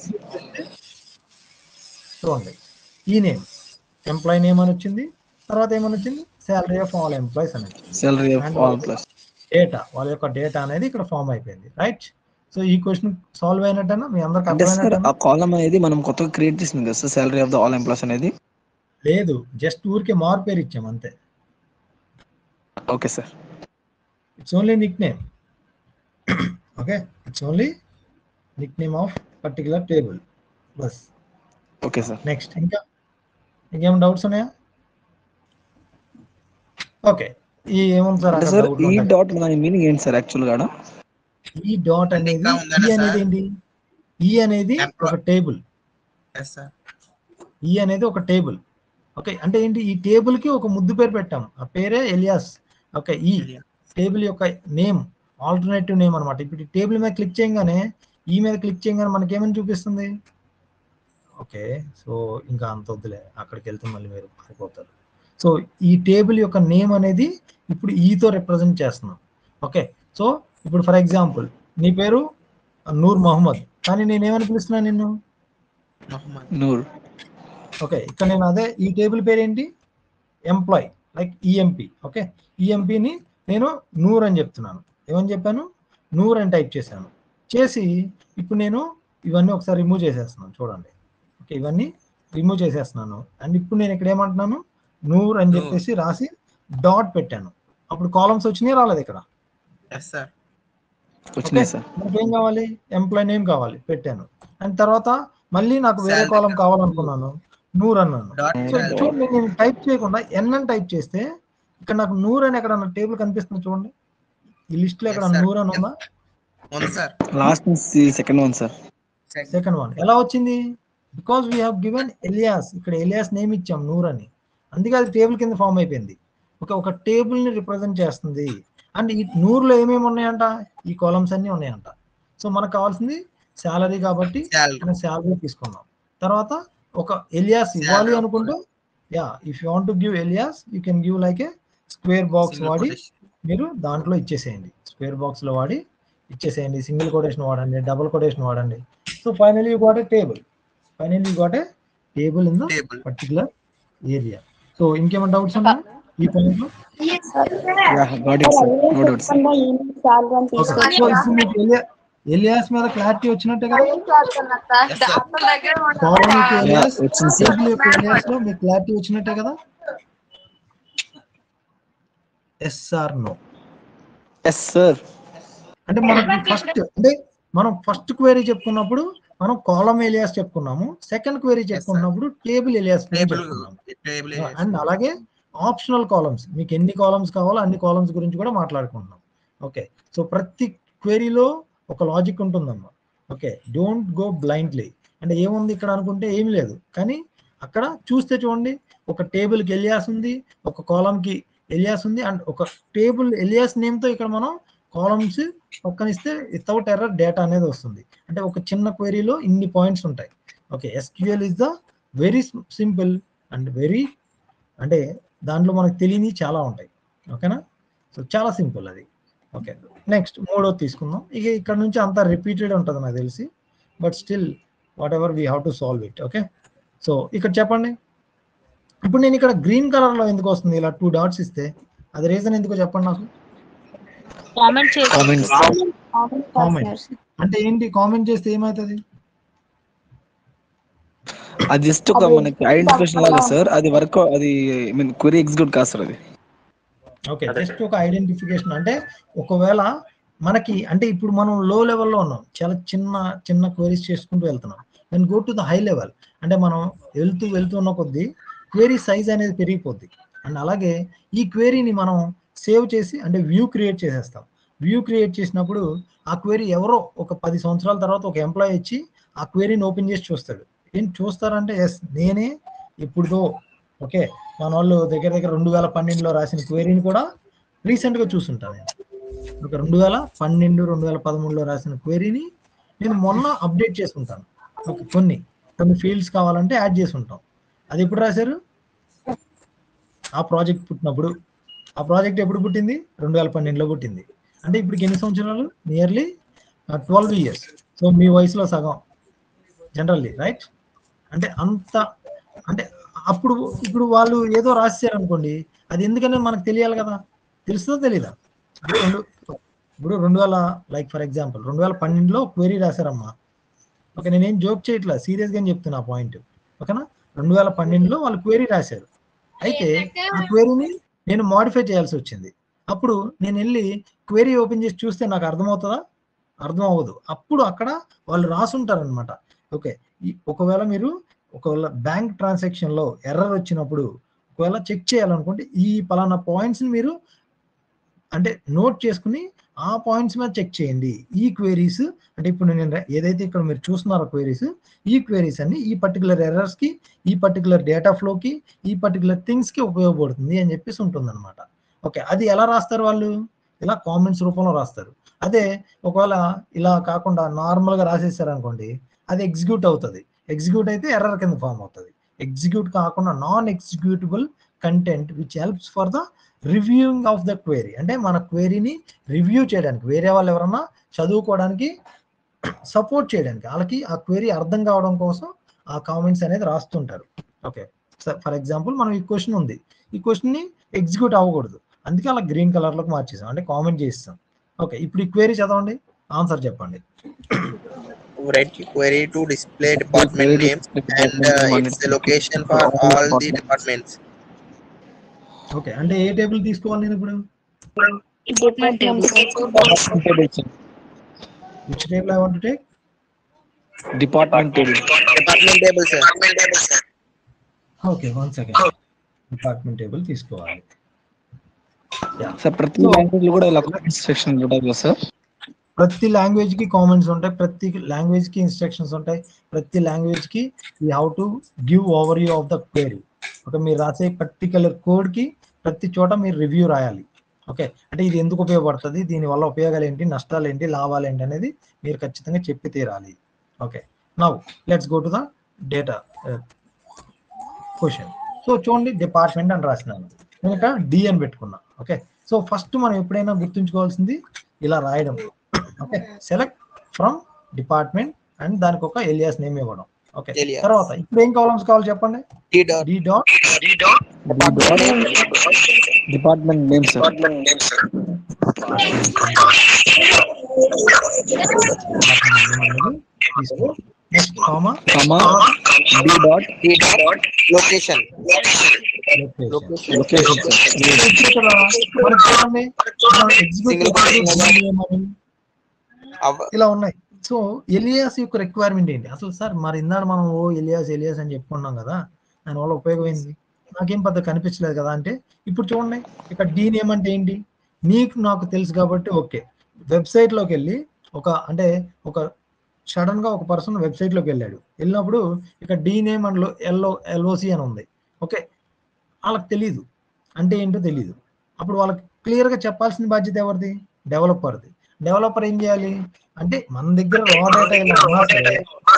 చూడండి ఈ నేమ్ ఎంప్లాయ్ నేమ్ అని వచ్చింది తర్వాత ఏమని వచ్చింది శాలరీ ఆఫ్ ఆల్ ఎంప్లాయీస్ అని వచ్చింది salary of all employees data వాళ్ళ యొక్క డేటా అనేది ఇక్కడ ఫామ్ అయిపోయింది రైట్ సో ఈ క్వశ్చన్ సాల్వ్ అయినట్టేనా మీ అందరికి అంటే సార్ అర్థమైనట్టేనా ఆ కాలం అనేది మనం కొత్తగా క్రియేట్ చేసింది కదా sir salary of the all employees అనేది లేదు జస్ట్ ఊరికే మార్ పేరు ఇచ్చాం అంతే okay sir it's only nick name okay it's only nick name of particular table బస్ ఓకే సార్ నెక్స్ట్ ఇంకా ఇంకేం డౌట్స్ ఉన్నాయా ఓకే ఈ ఏముంది సార్ అంటే అక్కడ సార్ doubt ఈ ఉంటాయి. డాట్ దాని మీనింగ్ ఏంటి సార్ యాక్చువల్ గా ఈ డాట్ అనేది ఇంకా ఉందనా ఈ అనేది సార్? ఏంటి ఈ అనేది Employ- ఒక టేబుల్ ఎస్ సార్ ఈ అనేది ఒక టేబుల్ ఓకే అంటే ఏంటి ఈ టేబుల్ కి ఒక ముద్దు పేరు పెట్టాం ఆ పేరే ఎలియాస్ ఓకే ఈ టేబుల్ యొక్క నేమ్ ఆల్టర్నేటివ్ నేమ్ అన్నమాట ఇప్పుడు ఈ టేబుల్ మీద క్లిక్ చేయగానే ఈ మీద క్లిక్ చేయగానే మనకి ఏమని చూపిస్తుంది ఓకే సో ఇంకా అంత వద్దులే అక్కడికి వెళ్తే మళ్ళీ మీరు మారిపోతారు సో ఈ టేబుల్ యొక్క నేమ్ అనేది ఇప్పుడు ఈతో రిప్రజెంట్ చేస్తున్నాం ఓకే సో ఇప్పుడు ఫర్ ఎగ్జాంపుల్ నీ పేరు నూర్ మహమ్మద్ కానీ నేనేమని పిలుస్తున్నాను నిన్ను మొహమ్మద్ నూర్ ఓకే ఇక్కడ నేను అదే ఈ టేబుల్ పేరు ఏంటి ఎంప్లాయ్ లైక్ ఈఎంపి ఓకే ఈఎంపిని నేను నూర్ అని చెప్తున్నాను ఏమని చెప్పాను నూర్ అని టైప్ చేశాను చేసి ఇప్పుడు నేను ఇవన్నీ ఒకసారి రిమూవ్ చేసేస్తున్నాను చూడండి ఓకే ఇవన్నీ రిమూవ్ చేసేస్తున్నాను అండ్ ఇప్పుడు నేను ఇక్కడ ఏమంటున్నాను నూర్ అని చెప్పేసి రాసి డాట్ పెట్టాను అప్పుడు కాలమ్స్ వచ్చినాయి రాలేదు ఇక్కడ ఎస్ సార్ వచ్చినాయి సార్ మనకి ఏం కావాలి ఎంప్లాయ్ నేమ్ కావాలి పెట్టాను అండ్ తర్వాత మళ్ళీ నాకు వేరే Salary కాలం కావాలనుకున్నాను నూర్ అన్నాను డాట్ సో చూడండి నేను టైప్ చేయకుండా ఎన్ అని టైప్ చేస్తే ఇక్కడ నాకు నూర్ అని ఎక్కడ టేబుల్ కనిపిస్తుంది చూడండి ఈ లిస్ట్ లో ఎక్కడ Yes, sir. నూర్ అని ఉందా ఉంది sir last second one sir second one ఎలా వచ్చింది because we have given alias ఇక్కడ ఎలియాస్ నేమ్ ఇచ్చాం నూర్ అని అందుకే అది టేబుల్ కింద ఫామ్ అయిపోయింది ఒక ఒక టేబుల్ ని రిప్రజెంట్ చేస్తుంది అండ్ ఈ నూరులో ఏమేమి ఉన్నాయంట ఈ కాలమ్స్ అన్ని ఉన్నాయంట సో మనకు కావాల్సింది శాలరీ కాబట్టి శాలరీ మనం శాలరీ తీసుకున్నాం తర్వాత ఒక ఎలియాస్ ఇవ్వాలి Salary. అనుకుంటే yeah if you want to give alias you can give like a square box వాడి మీరు దాంట్లో ఇచ్చేసేయండి స్క్వేర్ బాక్స్ లో వాడి ఇచ్చేసేయండి సింగిల్ కొటేషన్ వాడండి డబుల్ కొటేషన్ వాడండి so final you got a table final you got a table in the table particular area so ఇంకేమైనా డౌట్స్ ఉన్నా ఈ పాయింట్ లో got it sir no doubts okay so ఇప్పుడు మీకు ఎలియా ఎలియాస్ మీద clarity వచ్చినట్టే కదా కాలం యొక్క ఎలియాస్ వచ్చింది సార్ టేబుల్ యొక్క ఎలియాస్ లో మీకు క్లారిటీ వచ్చినట్టే కదా yes or no yes sir అంటే మనకి ఫస్ట్ అంటే మనం ఫస్ట్ క్వైరీ చెప్పుకున్నప్పుడు మనం కాలం ఏలియాస్ చెప్పుకున్నాము సెకండ్ క్వైరీ చెప్పుకున్నప్పుడు టేబుల్ ఏలియాస్ టేబుల్ చెప్పుకున్నాము టేబుల్ అండ్ అలాగే ఆప్షనల్ కాలమ్స్ మీకు ఎన్ని కాలమ్స్ కావాలో అన్ని కాలమ్స్ గురించి కూడా మాట్లాడుకుంటున్నాం ఓకే సో ప్రతి క్వైరీలో ఒక లాజిక్ ఉంటుందమ్మా ఓకే డోంట్ గో బ్లైండ్లీ అంటే ఏముంది ఇక్కడ అనుకుంటే ఏం లేదు కానీ అక్కడ చూస్తే చూడండి ఒక టేబుల్కి ఎలియాస్ ఉంది ఒక కాలంకి ఎలియాస్ ఉంది అండ్ ఒక టేబుల్ ఎలియాస్ నేమ్తో ఇక్కడ మనం కాలమ్స్ పక్కనిస్తే వితౌట్ ఎర్రర్ డేటా అనేది వస్తుంది అంటే ఒక చిన్న క్వైరీలో ఇన్ని పాయింట్స్ ఉంటాయి okay SQL is the very simple and very అంటే దాంట్లో మనకు తెలియని చాలా ఉంటాయి ఓకేనా సో చాలా సింపుల్ అది ఓకే నెక్స్ట్ మూడోది తీసుకుందాం ఇక ఇక్కడ నుంచి అంతా రిపీటెడ్ ఉంటుంది నాకు తెలిసి but still whatever we have to solve it okay so ఇక్కడ చెప్పండి ఇప్పుడు నేను ఇక్కడ గ్రీన్ కలర్లో ఎందుకు వస్తుంది ఇలా టూ డాట్స్ ఇస్తే అది రీజన్ ఎందుకో చెప్పండి నాకు కామెంట్ కామెంట్స్ కామెంట్ అంటే ఏంటి కామెంట్ చేస్తే ఏమవుతుంది అది జస్ట్ ఒక మనకి ఐడెంటిఫికేషన్ లాగా సార్ అది వర్క్ అది ఐ మీన్ క్వరీ ఎగ్జిక్యూట్ కాదు సార్ అది ఓకే జస్ట్ ఒక ఐడెంటిఫికేషన్ అంటే ఒకవేళ మనకి అంటే ఇప్పుడు మనం లో లెవెల్లో ఉన్నాం చాలా చిన్న చిన్న క్వైరీస్ చేసుకుంటూ వెళ్తున్నాం then go to the high level అంటే మనం వెళ్తూ వెళ్తున్న కొద్దీ క్వైరీ సైజ్ అనేది పెరిగిపోద్ది అండ్ అలాగే ఈ క్వైరీని మనం సేవ్ చేసి అంటే వ్యూ క్రియేట్ చేసేస్తాం వ్యూ క్రియేట్ చేసినప్పుడు ఆ క్వైరీ ఎవరో ఒక పది సంవత్సరాల తర్వాత ఒక ఎంప్లాయీ వచ్చి ఆ క్వైరీని ఓపెన్ చేసి చూస్తాడు ఏం చూస్తారంటే ఎస్ నేనే ఇప్పుడుదో ఓకే మన వాళ్ళు దగ్గర దగ్గర రెండు వేల పన్నెండులో రాసిన క్వైరీని కూడా రీసెంట్ గా చూస్తుంటాను నేను ఒక రెండు వేల పన్నెండు రెండు వేల పదమూడులో రాసిన క్వైరీని నేను మొన్న అప్డేట్ చేసుకుంటాను ఓకే కొన్ని కొన్ని ఫీల్డ్స్ కావాలంటే యాడ్ చేసి ఉంటాం అది ఎప్పుడు రాశారు ఆ ప్రాజెక్ట్ పుట్టినప్పుడు ఆ ప్రాజెక్ట్ ఎప్పుడు పుట్టింది రెండు వేల పన్నెండులో పుట్టింది అంటే ఇప్పుడు ఎన్ని సంవత్సరాలు నియర్లీ ట్వెల్వ్ ఇయర్స్ సో మీ వయసులో సగం జనరల్లీ రైట్ అంటే అంత అంటే అప్పుడు ఇప్పుడు వాళ్ళు ఏదో రాశారు అనుకోండి అది ఎందుకనే మనకు తెలియాలి కదా తెలుస్తుందో తెలీదా ఇప్పుడు రెండు ఇప్పుడు రెండు వేల లైక్ ఫర్ ఎగ్జాంపుల్ రెండు వేల పన్నెండులో క్వెరీ రాశారమ్మా ఓకే నేనేం జోక్ చేయట్లా సీరియస్గా చెప్తున్నా ఆ పాయింట్ ఓకేనా రెండు వేల పన్నెండులో వాళ్ళు క్వెరీ రాశారు అయితే ఆ క్వెరీని నేను మాడిఫై చేయాల్సి వచ్చింది అప్పుడు నేను వెళ్ళి క్వెరీ ఓపెన్ చేసి చూస్తే నాకు అర్థమవుతుందా అర్థం అవ్వదు అప్పుడు అక్కడ వాళ్ళు రాసుంటారు అనమాట ఓకే ఈ- ఒకవేళ మీరు ఒకవేళ బ్యాంక్ ట్రాన్సాక్షన్ లో ఎర్రర్ వచ్చినప్పుడు ఒకవేళ చెక్ చేయాలనుకుంటే ఈ పలానా పాయింట్స్ ని మీరు అంటే నోట్ చేసుకుని ఆ పాయింట్స్ మీద చెక్ చేయండి ఈ క్వైరీస్ అంటే ఇప్పుడు నేను రా- ఏదైతే ఇక్కడ మీరు చూస్తున్నారో క్వైరీస్ ఈ క్వైరీస్ అన్ని ఈ పర్టికులర్ ఎర్రర్స్ కి ఈ పర్టికులర్ డేటా ఫ్లోకి ఈ పర్టికులర్ థింగ్స్ కి ఉపయోగపడుతుంది అని చెప్పేసి ఉంటుందన్నమాట ఓకే అది ఎలా రాస్తారు వాళ్ళు ఇలా కామెంట్స్ రూపంలో రాస్తారు అదే ఒకవేళ ఇలా కాకుండా నార్మల్ గా రాసేసారు అనుకోండి అది ఎగ్జిక్యూట్ అవుతుంది ఎగ్జిక్యూట్ అయితే ఎర్రర్ కింద ఫామ్ అవుతుంది ఎగ్జిక్యూట్ కాకుండా non executable content which helps for the reviewing of the query అంటే మన క్వైరీని రివ్యూ చేయడానికి వేరే వాళ్ళు ఎవరన్నా చదువుకోవడానికి సపోర్ట్ చేయడానికి వాళ్ళకి ఆ క్వైరీ అర్థం కావడం కోసం ఆ కామెంట్స్ అనేది రాస్తుంటారు ఓకే ఫర్ ఎగ్జాంపుల్ మనం ఈ క్వశ్చన్ ఉంది ఈ క్వశ్చన్ ని ఎగ్జిక్యూట్ అవ్వకూడదు అందుకే అలా గ్రీన్ కలర్ లోకి మార్చేసాం అంటే కామెంట్ చేస్తాం ఓకే ఇప్పుడు ఈ క్వైరీ చదవండి ఆన్సర్ చెప్పండి write query to display department names and uh, its location for all the departments. Okay అంటే ఏ టేబుల్ తీసుకోవాలి నేను ఇప్పుడు department which table I want to take department table Department table, sir. Okay one second department table తీసుకోవాలి sir ప్రతి language లో కూడా ఇలా సెక్షన్ ఉంటుంది కదా సార్ ప్రతి లాంగ్వేజ్ కి కామెంట్స్ ఉంటాయి ప్రతి లాంగ్వేజ్ కి ఇన్స్ట్రక్షన్స్ ఉంటాయి ప్రతి లాంగ్వేజ్ కి you how to give overview of the query okay మీరు రాసే పర్టికులర్ కోడ్ కి ప్రతి చోట మీరు రివ్యూ రాయాలి ఓకే అంటే ఇది ఎందుకు ఉపయోగపడుతుంది దీని వల్ల ఉపయోగాలు ఏంటి నష్టాలు ఏంటి లాభాలు ఏంటి అనేది మీరు ఖచ్చితంగా చెప్పి తీరాలి okay now let's go to the data question so చూడండి డిపార్ట్మెంట్ అని రాసినాను నేను ఇక్కడ డి అని పెట్టుకున్నా ఓకే సో ఫస్ట్ మనం ఎప్పుడైనా గుర్తుంచుకోవాల్సింది ఇలా రాయడం okay select from department and దానికి ఒక ఎలియాస్ నేమ్ ఇవ్వడం ఓకే Alias. తర్వాత ఇప్పుడు ఏం కాలమ్స్ కావాలి చెప్పండి D dot. D dot department name sir next comma comma D dot D dot. Location. Location location Single Av- ఇలా ఉన్నాయి సో ఎలియాస్ యొక్క రిక్వైర్మెంట్ ఏంటి అసలు సార్ మరి ఇందాక మనం ఓ ఎలియాస్ ఎలియాస్ అని చెప్పుకున్నాం కదా దాని వల్ల ఉపయోగం ఏంది నాకేం పెద్ద కనిపించలేదు కదా అంటే ఇప్పుడు చూడండి ఇక్కడ డీ నేమ్ అంటే ఏంటి నీకు నాకు తెలుసు కాబట్టి ఓకే వెబ్సైట్ లోకి వెళ్ళి ఒక అంటే ఒక సడన్ గా ఒక పర్సన్ వెబ్సైట్ లోకి వెళ్ళాడు వెళ్ళినప్పుడు ఇక్కడ D name and LO LOC అని ఉంది ఓకే వాళ్ళకి తెలియదు అంటే ఏంటో తెలియదు అప్పుడు వాళ్ళకి క్లియర్ గా చెప్పాల్సిన బాధ్యత ఎవరిది డెవలపర్ది డెవలపర్ ఏం చేయాలి అంటే మన దగ్గర రా డేటా ఇలా ఉన్నా సరే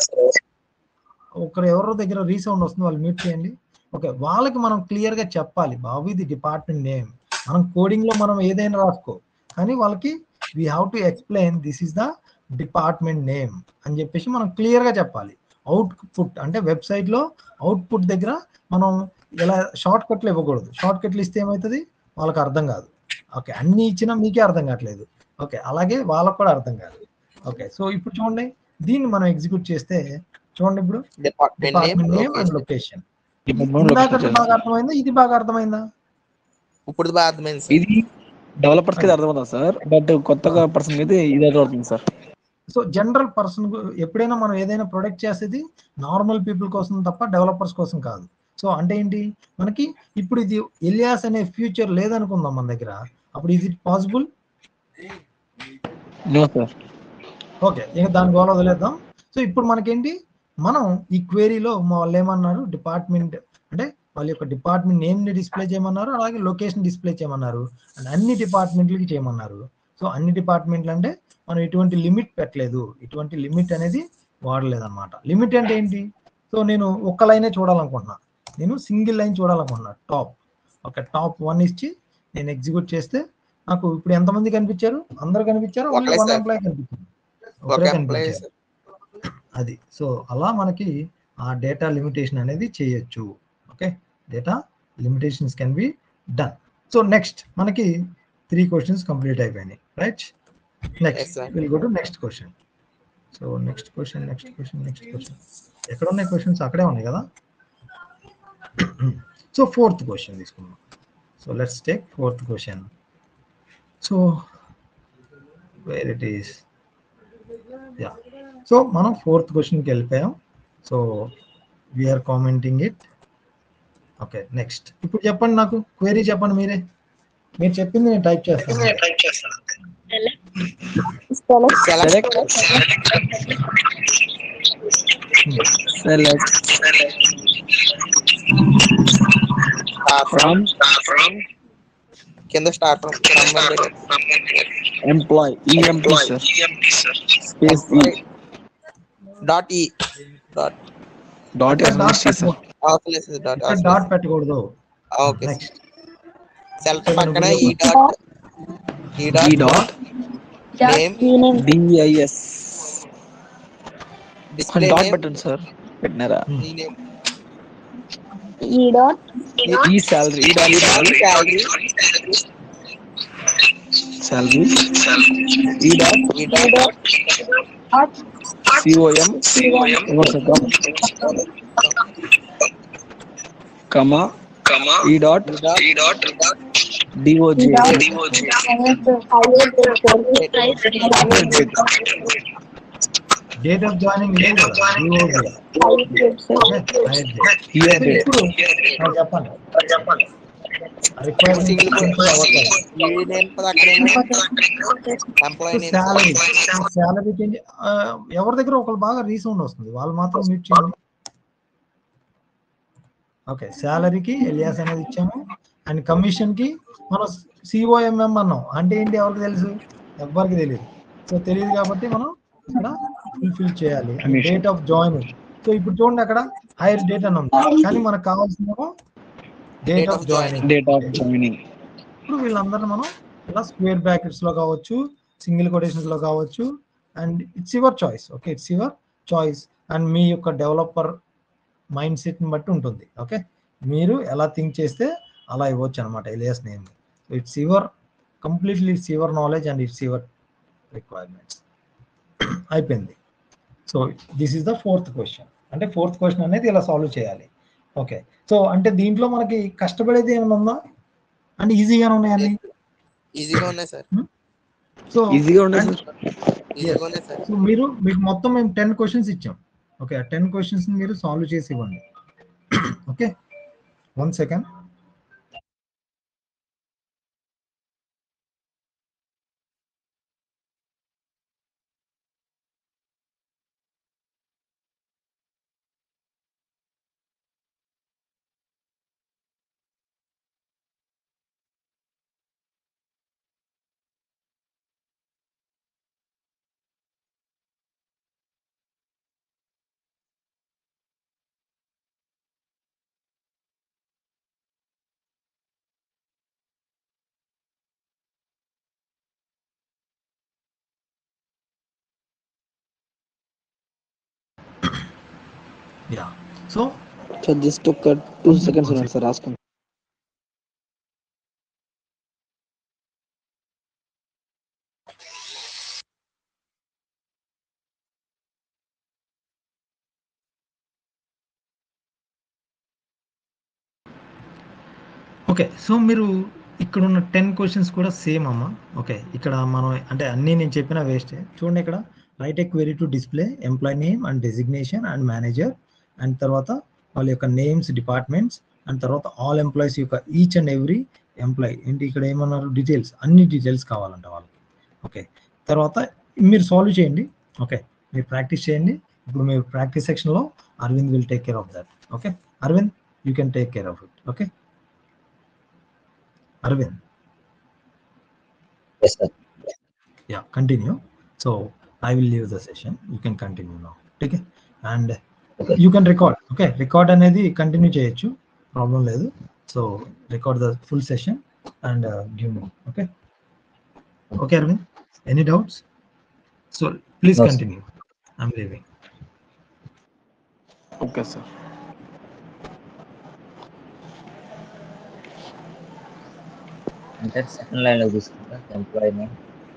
ఒకరు ఎవరో దగ్గర రీసౌండ్ వస్తుంది వాళ్ళు మ్యూట్ చేయండి ఓకే వాళ్ళకి మనం క్లియర్ గా చెప్పాలి బాబు ఇది డిపార్ట్మెంట్ నేమ్ మనం కోడింగ్ లో మనం ఏదైనా రాసుకో కానీ వాళ్ళకి we have to explain this is the department name అని చెప్పేసి మనం క్లియర్ గా చెప్పాలి అవుట్పుట్ అంటే వెబ్సైట్ లో అవుట్పుట్ దగ్గర మనం ఇలా షార్ట్ కట్లు ఇవ్వకూడదు షార్ట్ కట్లు ఇస్తే ఏమవుతుంది వాళ్ళకి అర్థం కాదు ఓకే అన్ని ఇచ్చినా మీకే అర్థం కావట్లేదు ఓకే అలాగే వాళ్ళకు కూడా అర్థం కాదు ఓకే సో ఇప్పుడు చూడండి దీన్ని మనం ఎగ్జిక్యూట్ చేస్తే చూడండి ఇప్పుడు Department name. Department name and location. Location ఇందాక బాగా అర్థమైందా ఇది బాగా అర్థమైందా ఇప్పుడు బాగా అర్థమైంది సార్. ఇది డెవలపర్స్ కి అర్థమవుతుంది సార్ బట్ కొత్తగా పర్సన్ అయితే ఇది అర్థమవుతుంది సార్ సో జనరల్ పర్సన్ ఎప్పుడైనా మనం ఏదైనా ప్రొడక్ట్ చేసేది నార్మల్ పీపుల్ కోసం తప్ప డెవలపర్స్ కోసం కాదు సో అంటే ఏంటి మనకి ఇప్పుడు ఇది ఎలియాస్ అనే ఫ్యూచర్ లేదనుకుందాం మన దగ్గర అప్పుడు ఇది పాసిబుల్ నో సార్ ఓకే ఇక దాని గోల వదిలేద్దాం సో ఇప్పుడు మనకేంటి మనం ఈ క్వేరీలో మా వాళ్ళు ఏమన్నారు డిపార్ట్మెంట్ అంటే వాళ్ళ యొక్క డిపార్ట్మెంట్ నేమ్ ని డిస్ప్లే చేయమన్నారు అలాగే లొకేషన్ డిస్ప్లే చేయమన్నారు అండ్ అన్ని డిపార్ట్మెంట్లకి చేయమన్నారు సో అన్ని డిపార్ట్మెంట్లు అంటే మనం ఎటువంటి లిమిట్ పెట్టలేదు ఇటువంటి లిమిట్ అనేది వాడలేదు అనమాట లిమిట్ అంటే ఏంటి సో నేను ఒక్క లైనే చూడాలనుకుంటున్నా నేను సింగిల్ లైన్ చూడాలనుకుంటున్నా టాప్ ఒక టాప్ వన్ ఇచ్చి నేను ఎగ్జిక్యూట్ చేస్తే నాకు ఇప్పుడు ఎంతమంది కనిపించారు అందరు కనిపించారు ఓన్లీ ఒకలే వన్ సార్. ఎంప్లాయ్ కనిపించింది ఒక ఒకరే ఎంప్లాయీ కనిపించారు అది సో అలా మనకి ఆ డేటా లిమిటేషన్ అనేది చేయొచ్చు okay data limitations can be done so next మనకి త్రీ క్వశ్చన్స్ కంప్లీట్ అయిపోయినాయి right Yes, next sir. Will go to next question so next question next question next question ఎక్కడ ఉన్నాయి క్వశ్చన్స్ అక్కడే ఉన్నాయి కదా సో ఫోర్త్ క్వశ్చన్ తీసుకుందాం so let's take fourth question so where it is yeah so మనం fourth క్వశ్చన్కి వెళ్ళిపోయాం so we're commenting it okay next ఇప్పుడు చెప్పండి నాకు క్వైరీ చెప్పండి మీరే మీరు చెప్పింది నేను టైప్ చేస్తాను select Select. Select Start from. From కింద start from employee EMP sir space E dot E dot dot dot sir అవసరం డాట్ ఇక్కడ డాట్ పెట్టకూడదు ఓకే నెక్స్ట్ సెల్ఫ్ పక్కన E dot E E dot dot name name DIS display dot name పెట్టండి sir పెట్టినారా E name E dot E salary E dot salary salary E dot E dot dot COM comma E dot E dot డిఓజే date of joining లేదు కదా DOJ. Okay, right there. Year date ఇప్పుడు ఆ, చెప్పండి చెప్పండి requirement ఈ name పద అక్కడ employee name salary శాలరీకి ఎవరి దగ్గర ఒకరు బాగా రీసౌండ్ వస్తుంది వాళ్ళు మాత్రం మ్యూట్ చేయండి ఓకే శాలరీకి ఎలియాస్ అనేది ఇచ్చాము అండ్ కమిషన్ కి మనం సిఓఎంఎం అన్నాం అంటే ఏంటి ఎవరికి తెలుసు ఎవరికి తెలియదు సో తెలియదు కాబట్టి మనం ఇక్కడ ఫుల్ఫిల్ చేయాలి Commission. Date of joining so ఇప్పుడు చూడండి అక్కడ హైయర్ డేట్ అని ఉంది కానీ మనకు కావాల్సిన date of joining date of joining ఇప్పుడు వీళ్ళందరిని మనం ఇలా స్క్వేర్ బ్రాకెట్స్ లో కావచ్చు సింగిల్ కొటేషన్స్ లో కావచ్చు and it's your choice okay it's your choice and మీ యొక్క డెవలపర్ మైండ్ సెట్ ని బట్టి ఉంటుంది ఓకే మీరు ఎలా థింక్ చేస్తే అలా ఇవ్వచ్చు అనమాట alias name it's your completely it's your knowledge and it's your requirements అయిపోయింది so this is the fourth question అంటే ఫోర్త్ క్వశ్చన్ అనేది ఇలా సాల్వ్ చేయాలి ఓకే సో అంటే దీంట్లో మనకి కష్టపడేది ఏమైనా ఉందా అంటే ఈజీగానే ఉన్నాయండి ఈజీగా ఉన్నాయి సార్ సో ఈజీగా ఉండదు ఈజీగా ఉన్నాయి సార్ సో మీరు మీకు మొత్తం మేము టెన్ క్వశ్చన్స్ ఇచ్చాం ఓకే ఆ టెన్ క్వశ్చన్స్ మీరు సాల్వ్ చేసి ఇవ్వండి okay one second yeah so sir just ఒక టూ సెకండ్స్ ఉండండి సార్ రాసుకుంటాం ఓకే సో మీరు ఇక్కడ ఉన్న టెన్ క్వశ్చన్స్ కూడా సేమ్ అమ్మా ఓకే ఇక్కడ మనం అంటే అన్నీ నేను చెప్పిన వేస్టే చూడండి ఇక్కడ right a query to display employee name and designation and manager and తర్వాత వాళ్ళ యొక్క నేమ్స్ డిపార్ట్మెంట్స్ అండ్ తర్వాత ఆల్ ఎంప్లాయీస్ యొక్క ఈచ్ అండ్ ఎవ్రీ ఎంప్లాయీ ఏంటి ఇక్కడ ఏమన్నారు డీటెయిల్స్ అన్ని డీటెయిల్స్ కావాలంట వాళ్ళకి ఓకే తర్వాత మీరు సాల్వ్ చేయండి ఓకే మీరు ప్రాక్టీస్ చేయండి ఇప్పుడు మీరు ప్రాక్టీస్ సెక్షన్లో Aravind will take care of that okay Aravind you can take care of it okay Aravind Yes, sir. yeah continue so i will leave the session you can continue now okay and Okay. you can record okay record అనేది continue చేయొచ్చు problem లేదు so record the full session and give me okay okay Aravind any doubts so please No, sir. Continue I'm leaving okay sir అంటే second line లో తీసుకుంటా employee name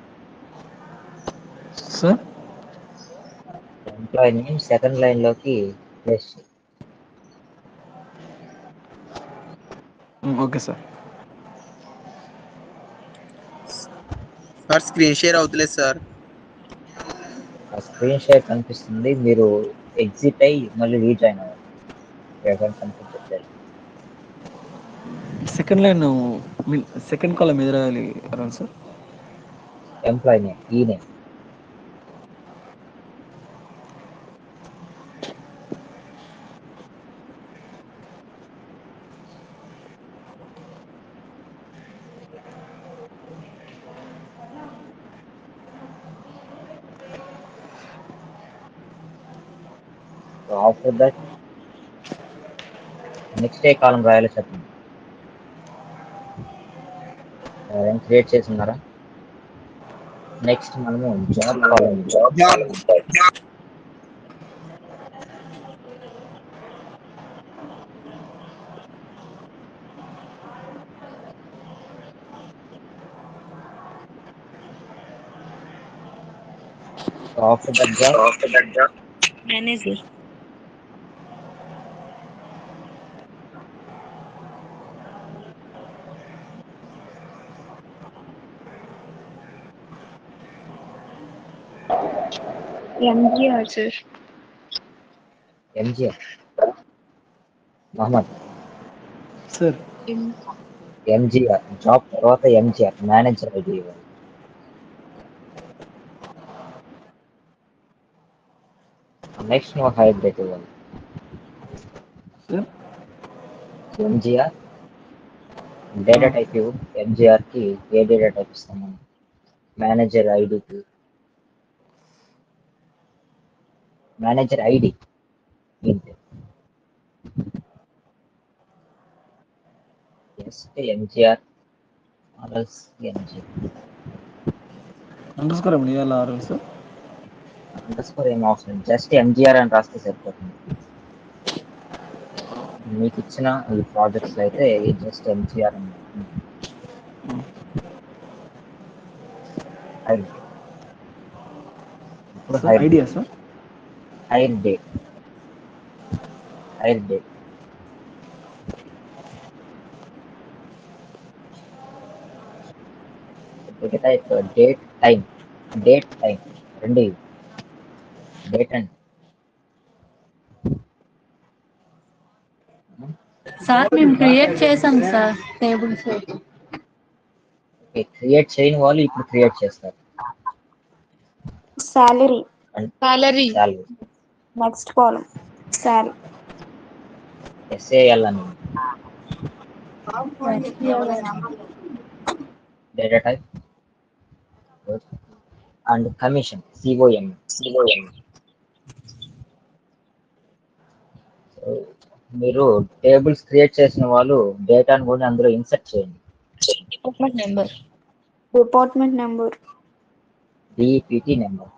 sir employee name second line లోకి place చేయి. Okay sir sir screen share అవుతలేదు sir ఆ screen share కనిపిస్తుంది మీరు exit అయ్యి మళ్ళీ రీజాయిన్ అవ్వాలి ఎక్కడ కనిపించట్లేదు second line mean second column ఎదురు రాయాలి around sir employee name E name after that next ఏ కాలం రాయాలో చెప్పండి ఏం క్రియేట్ చేసి ఉన్నారా నెక్స్ట్ మనము job column job after that job manager MGR sir MGR Mohammed sir MGR job తర్వాత ఎంజిఆర్ మేనేజర్ ఐడి ఇవ్వాలి నెక్స్ట్ నువ్వు హైర్ డేట్ ఇవ్వాలి సార్ ఎంజిఆర్ డేటా టైప్ ఇవ్వు ఎంజిఆర్ కి ఏ డేటా టైప్ ఇస్తాం మనం మేనేజర్ ఐడికి మేనేజర్ ఐడి ఇంతే జస్ట్ ఎంజిఆర్ ఆర్ఎల్స్ ఎంజిఆర్ అండర్ స్కోర్ ఏమన్నా ఇవ్వాలా ఆరు సార్ అండర్ స్కోర్ ఏం అవసరం జస్ట్ ఎంజిఆర్ అని రాస్తే సరిపోతుంది మీకు ఇచ్చిన ఈ ప్రాజెక్ట్స్ అయితే జస్ట్ ఎంజిఆర్ అని హైర్ ఇప్పుడు hire idea sir hire date hire date type date time date time రెండు డేట్ అండ్ సార్ మేము క్రియేట్ చేసాం సార్ టేబుల్స్ ఓకే క్రియేట్ చేయని వాళ్ళు ఇప్పుడు క్రియేట్ చేస్తారు సాలరీ సాలరీ చాలు నెక్స్ట్ కాలం సాలరీ ఎస్ఏఎల్ అని data type and commission COM COM మీరు టేబుల్స్ క్రియేట్ చేసిన వాళ్ళు డేటాను కూడా అందులో ఇన్సర్ట్ చేయండి department number department number DPT number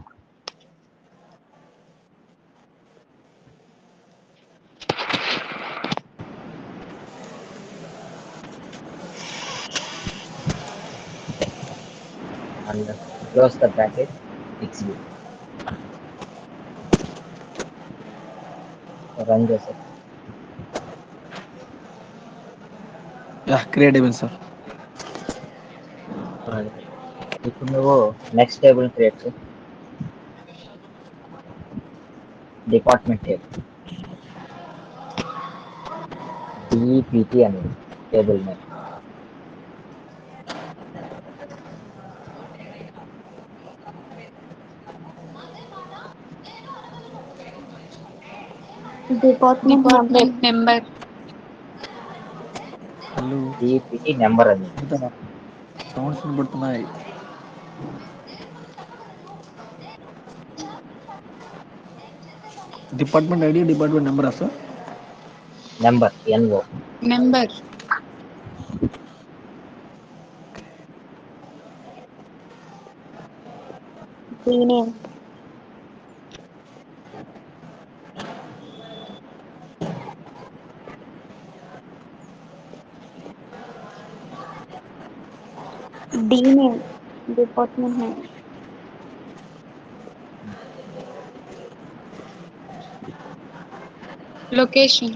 and close the bracket execute run చేసే యా క్రియేట్ అయిపోయింది సార్ ఇప్పుడు నువ్వు నెక్స్ట్ టేబుల్ క్రియేట్ చేయి డిపార్ట్మెంట్ టేబుల్ డిపిటి అనేది table name department department number hello DPT number అనేది సౌండ్స్ వినబడుతున్నాయి department ID department నెంబరా sir number NO number name D name department name location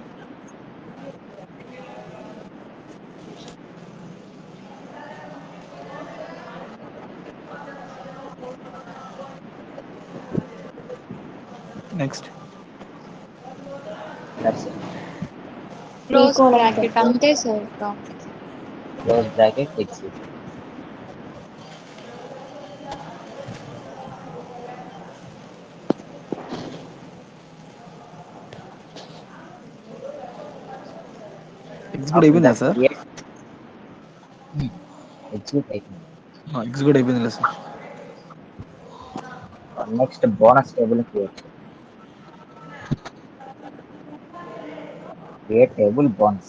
next that's close column bracket అంతే sir close bracket exit execute అయిపోయిందా sir execute అయిపోయింది execute అయిపోయింది sir next bonus table create create table bonus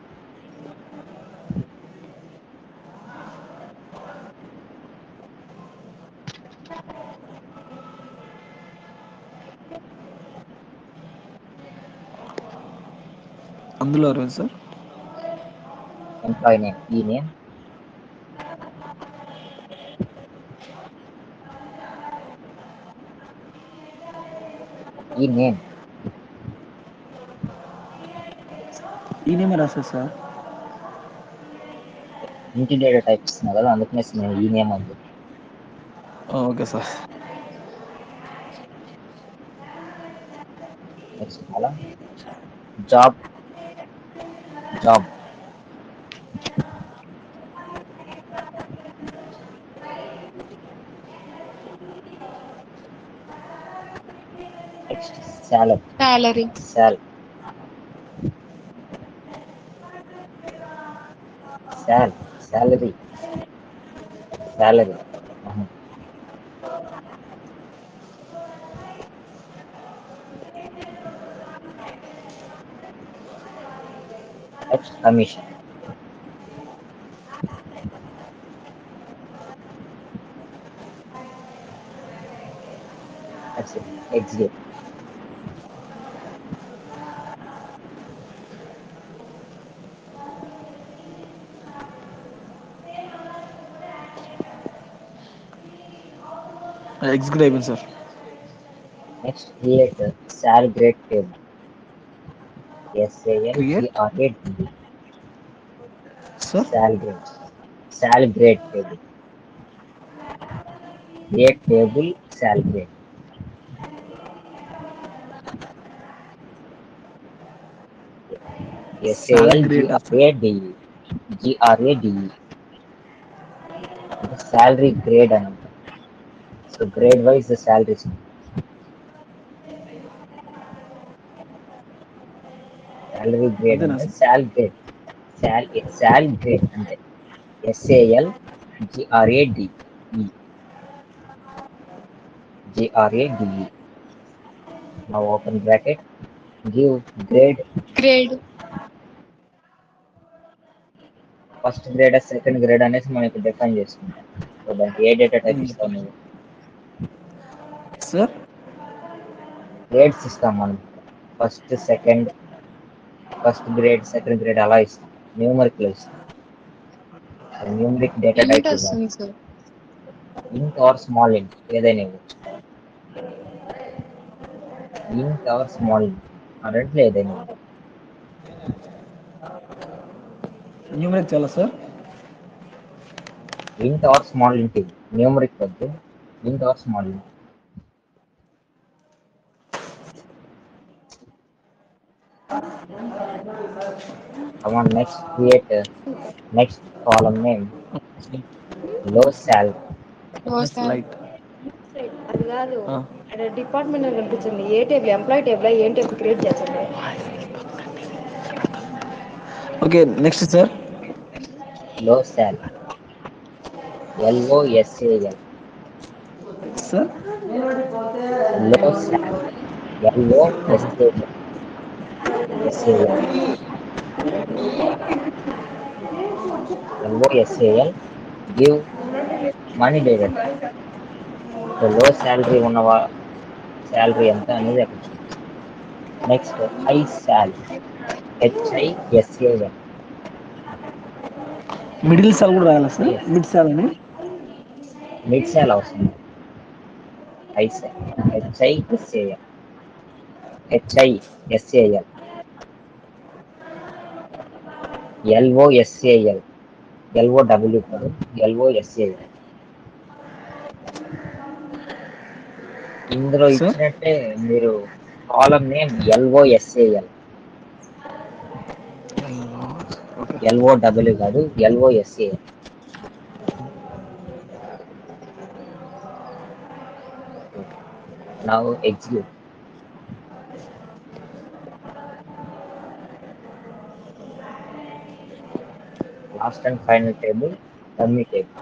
అందులో అరవై sir employee name E name E name E name రాస్తారు sir ఇంటి data type ఇస్తున్నా కదా అందుకనే నేను ఈ నేమ్ ఉంది ఓకే సార్ నెక్స్ట్ అలా job job next salary salary sal sal salary salary next commission That's it. Exit. Execute అయిపోయింది sir Next, create a sal grade table. S A L G Create? R A D. Sir Sal grade. Sal grade table. Create table sal grade. S A L G R A D E. G R A D E. Salary grade అని ఉంటుంది. So grade wise the salaries. Salary grade అంతేనా అంటే sal grade. Sal sal grade అంటే S A L G R A D E. G R A D E. Now open bracket. Give grade grade first grade second grade అనేసి మనం ఇక్కడ define చేసుకుంటాం so దానికి ఏ data type ఇస్తాం నువ్వు sir grades ఇస్తాం మనం first second first grade second grade అలా ఇస్తాం న్యూమరిక్ లో ఇస్తాం న్యూమరిక్ డేటా ఎంత టైప్ వస్తుంది sir int or small int ఏదైనా ఇవ్వచ్చు ఇంట్ ఆర్ స్మాల్ ఇంట్ ఆ రెంట్లో ఏదైనా ఇవ్వచ్చు న్యూమరిక్ చాలా సార్ ఇంట్ ఆర్ స్మాల్ ఇంట్ ఇది న్యూమరిక్ వద్దు int or small int Come on, next create a next column name. Low salary. లైట్ అది కాదు అక్కడ డిపార్ట్మెంట్ అని కనిపించండి ఏ టేబుల్ ఎంప్లాయ్ టేబుల్ ఏం టేబుల్ క్రియేట్ చేస్తుంది okay next sir Low salary. L O S A L. Sir Low salary. L O S A L. S A L. L O S A L. Give money data. So low salary ఉన్న salary ఎంత అనేది అక్కడ next high salary HI SAL middle sal కూడా రాయాలా sir mid సాల్ అని mid sal అవసరం high sal HI SAL HI SAL LO SAL LO W కాదు LO SAL ఇందులో Sir? ఇచ్చినట్టే మీరు column name LO SAL LO W కాదు LO SAL now execute last and final table dummy table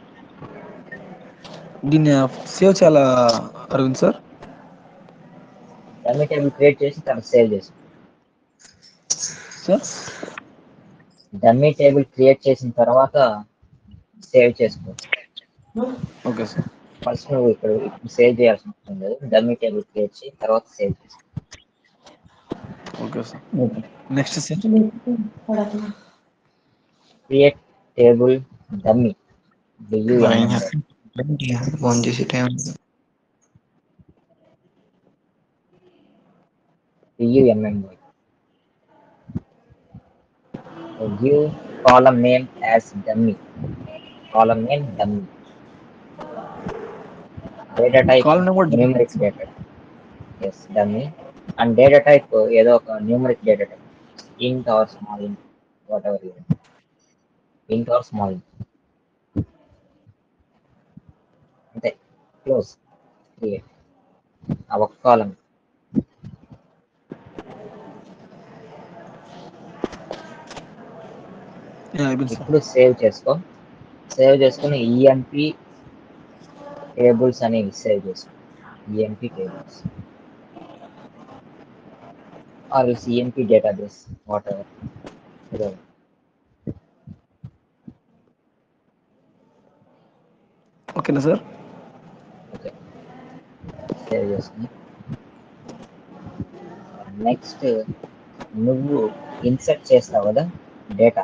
దీన్ని save చేయాలా Aravind sir dummy table create చేసి తర్వాత save చేసి సార్ డమ్మీ టేబుల్ క్రియేట్ చేసిన తర్వాత సేవ్ చేసుకో ఓకే సార్ ఫస్ట్ నువ్వు ఇక్కడ ఇప్పుడు సేవ్ చేయాల్సిన అవసరం లేదు డమ్మీ టేబుల్ క్రియేట్ చేసి తర్వాత సేవ్ చేసుకో okay sir next sir create table dummy డియూ ఫోన్ చేసి time PUMMY. So give column name as dummy. Column name dummy. Data type Column name కూడా dummy. numeric data. Yes, dummy. And data type uh, ఏదో ఒక numeric data type. Int or small int, whatever you want. Int or small int. అంతే close create ఆ ఒక్క column Yeah, అయిపోయింది sir ఇప్పుడు save చేసుకో save చేసుకుని ఈఎంపి టేబుల్స్ అనేవి సేవ్ చేసుకో EMP tables or CMP database whatever ఓకేనా సార్ ఓకే సేవ్ చేసుకుని నెక్స్ట్ నువ్వు ఇన్సర్ట్ చేస్తావు కదా డేటా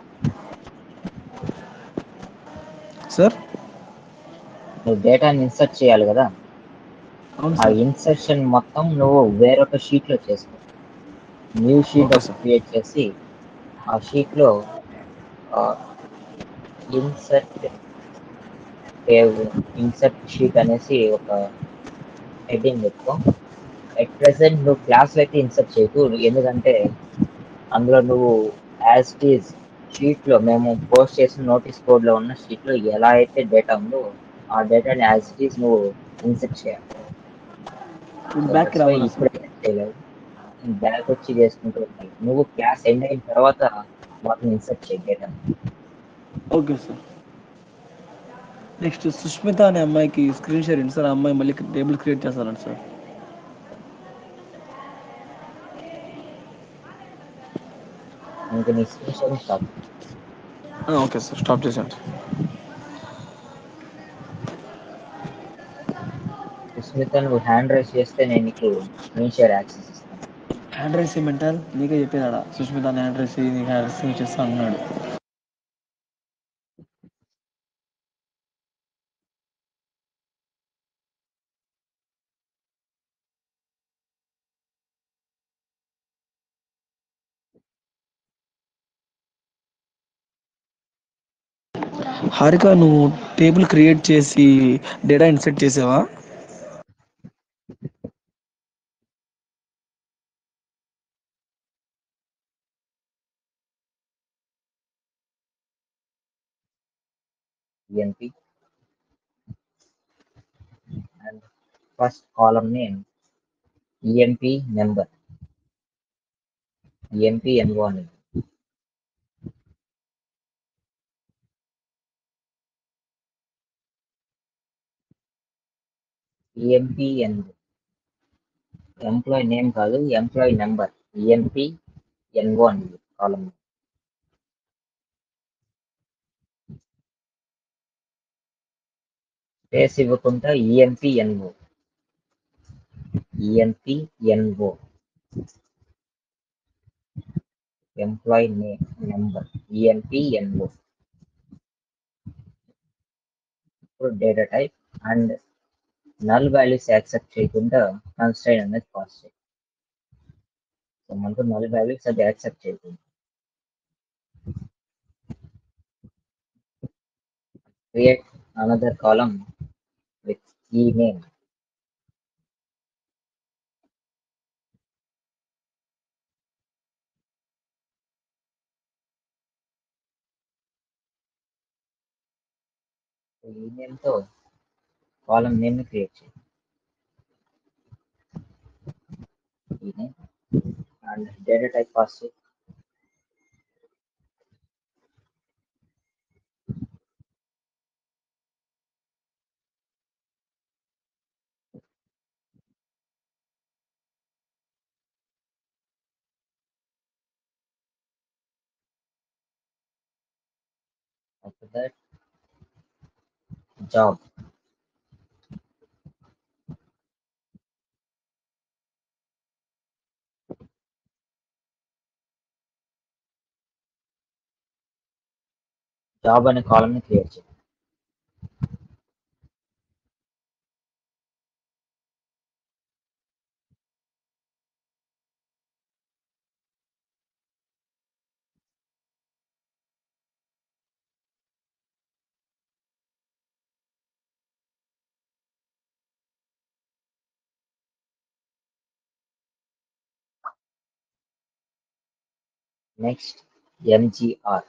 సార్ నువ్వు డేటాని ఇన్సర్ట్ చేయాలి కదా అవును ఆ సార్ ఇన్సర్షన్ మొత్తం నువ్వు వేరొక షీట్ లో చేసుకో new sheet Okay, sir. Create చేసి ఆ షీట్ లో ఇన్సర్ట్ ఇన్సర్ట్ షీట్ అనేసి ఒక హెడ్డింగ్ పెట్టుకో అట్ ప్రెసెంట్ నువ్వు క్లాస్ లో అయితే ఇన్సర్ట్ చేయకు ఎందుకంటే అందులో నువ్వు యాజ్ ఇట్ ఈజ్ షీట్ లో మేము పోస్ట్ చేసిన నోటీస్ బోర్డ్ లో ఉన్న షీట్ లో ఎలా అయితే డేటా ఉందో ఆ డేటాని యాజ్ ఇట్ ఈజ్ నువ్వు ఇన్సర్ట్ చేయాలి ఇప్పుడు బ్యాక్ రావాలి సార్ ఇప్పుడే చేయలేదు బ్యాక్ వచ్చి చేసుకుంటూ ఉండాలి నువ్వు క్లాస్ ఎండ్ అయిన తర్వాత వాటిని ఇన్సర్ట్ చేయి data okay sir next Sushmita అనే అమ్మాయికి స్క్రీన్ షేర్ ఏంటి సార్ ఆ అమ్మాయి మళ్ళీ టేబుల్ క్రియేట్ చేస్తారంట సార్ ఇంకా నీ screen shot stop okay sir stop చేశాను సుస్మిత నువ్వు హ్యాండ్ రైస్ చేస్తే నేను నీకు స్క్రీన్ షేర్ యాక్సెస్ ఇస్తాను హ్యాండ్ రైస్ మెంటల్ నీకే చెప్పేదాడా సుష్మిత అని హ్యాండ్ రైస్ నీకు హ్యాండ్ రైస్ చేస్తా అన్నాడు హారిక నువ్వు టేబుల్ క్రియేట్ చేసి డేటా ఇన్సెట్ చేసావా ENP and first column name EMP number EMP N1 EMP N employee name కాదు employee number EMP N1 column space ఇవ్వకుండా EMP NO EMP NO employee name number EMP NO ఇప్పుడు data type and null values accept చేయకుండా constraint అనేది pass చేయాలి so మనకు null values అది accept చేయకుండా create another column with key name so ఈ name తో కాలం నేమ్ ని క్రియేట్ చేయండి ఈ name and data type pass చేయి after that job జాబ్ అనే కాలం ని క్రియేట్ చేయండి Next, MGR.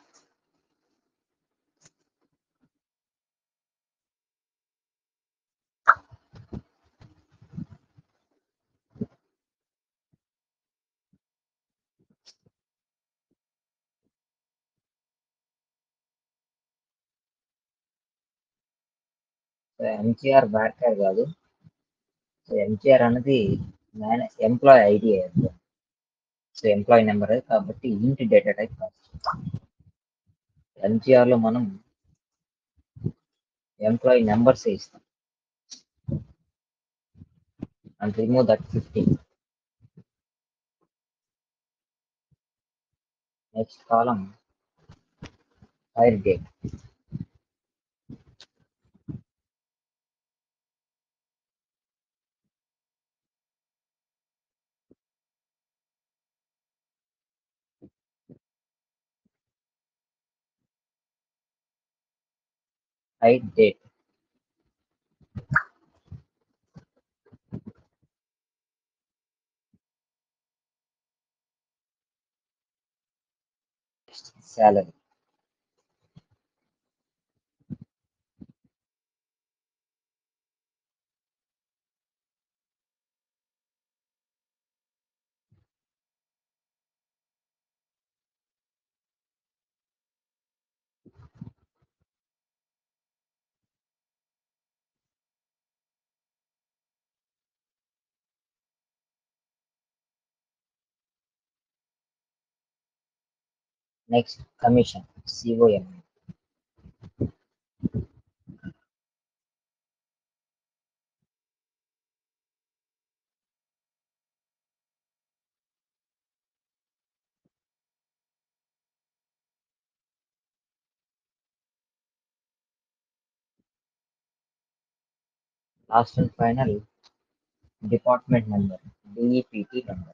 సో ఎంజిఆర్ బ్యాకర్ కాదు సో ఎంజిఆర్ అనేది మేనే employee ID so employee number కాబట్టి ఇంటి డేటా టైప్ కాదు ఎంజిఆర్ లో మనం ఎంప్లాయీ నెంబర్స్ ఇస్తాం and remove that fifteen next column fire date hide date salary next commission com last and final department number DEPT number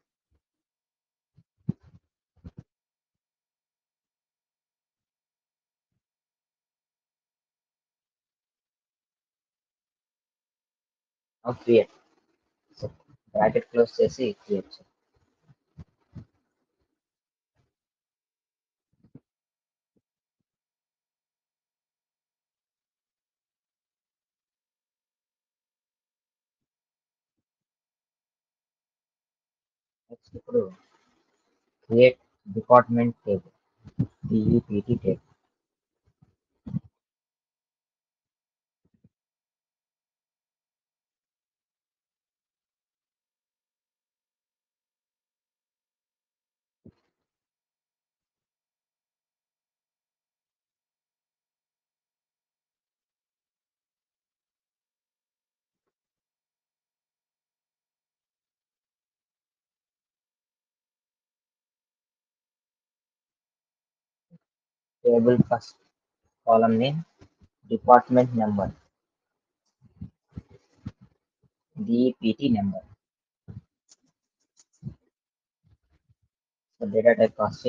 now create so bracket close చేసి create చేయి. Next ఇప్పుడు create department table DEPT table table first column name department number DEPT number so data type cost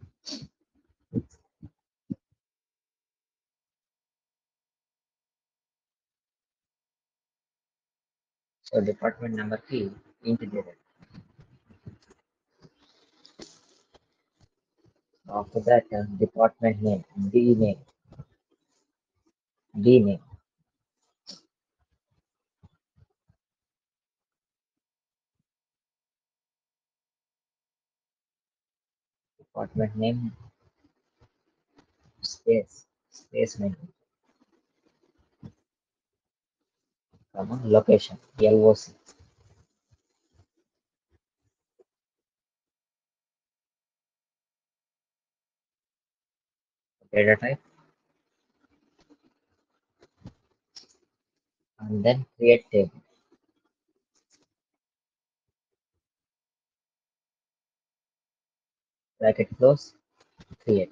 so department number కి ఇంటి data after that uh, department name D name D name department name space space menu comma location LOC data type and then create table bracket close create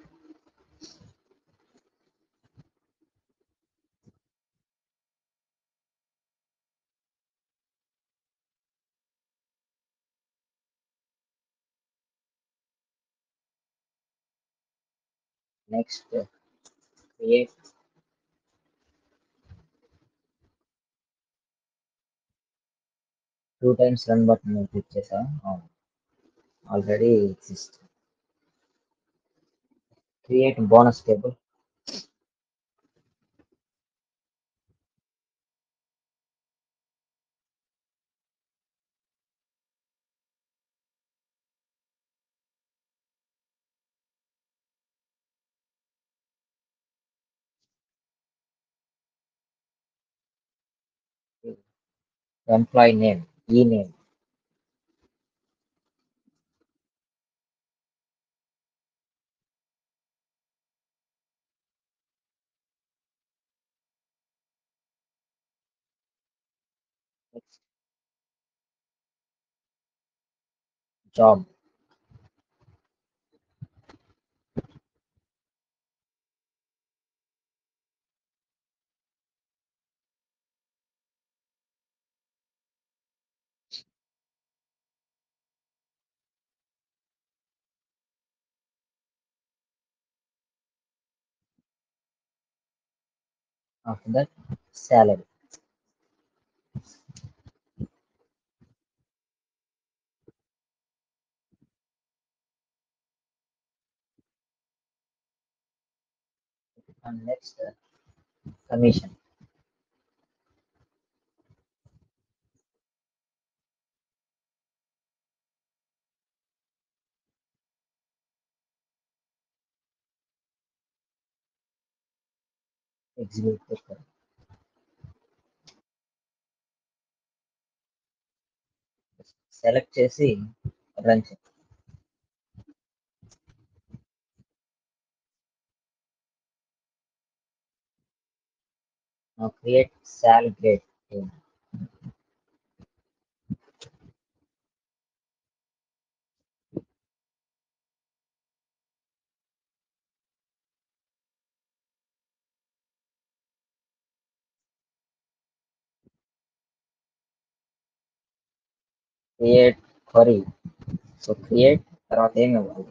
next uh, create two times run button click చేసా already exist create bonus table. Employee name, e-name. Next. Job. After that, salary. And next, uh, commission. Execute the code. Select చేసి run చేయండి create sal grade create query so create తర్వాత ఏమి ఇవ్వాలి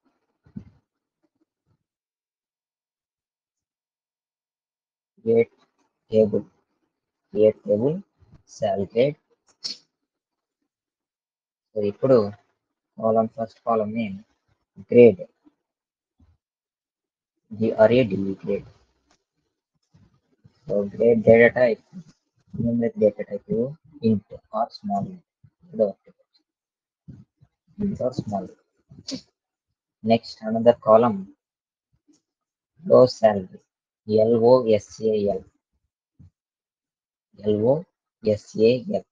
create table create table sal grade so ఇప్పుడు column first column name grade GRA grade so grade data type numeric data type you int or small int ఇది ఒకటి int or small next another column low salary l o s a l l o s a l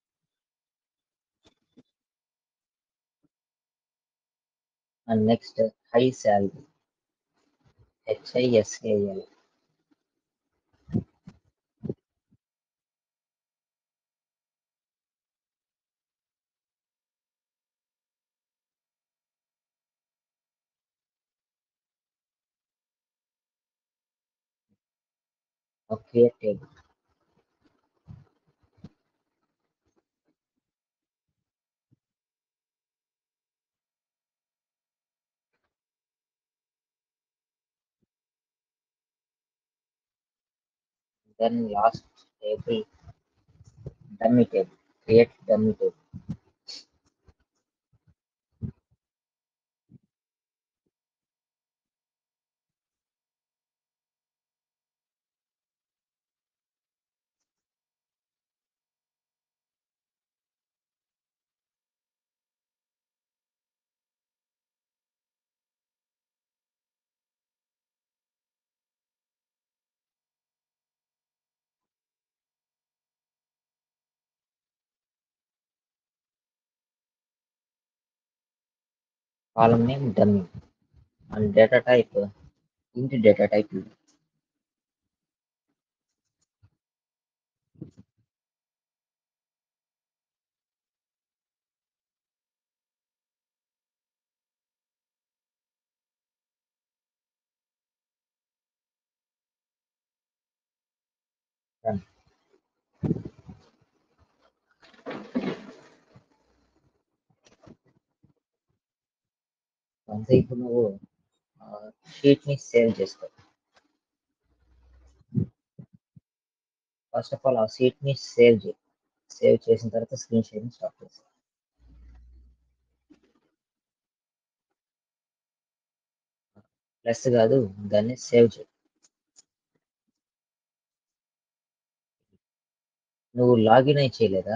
and next high salary h i s a l okay table then last table dummy table create dummy table column name dummy and data type uh, int data type run అంతే ఇప్పుడు నువ్వు sheet ని save చేసుకో first of all ఆ sheet ని save చేయి save చేసిన తర్వాత స్క్రీన్ షేరింగ్ స్టాప్ చేసి ప్లస్ కాదు దాన్ని సేవ్ చేయి నువ్వు లాగిన్ అయి చేయలేదా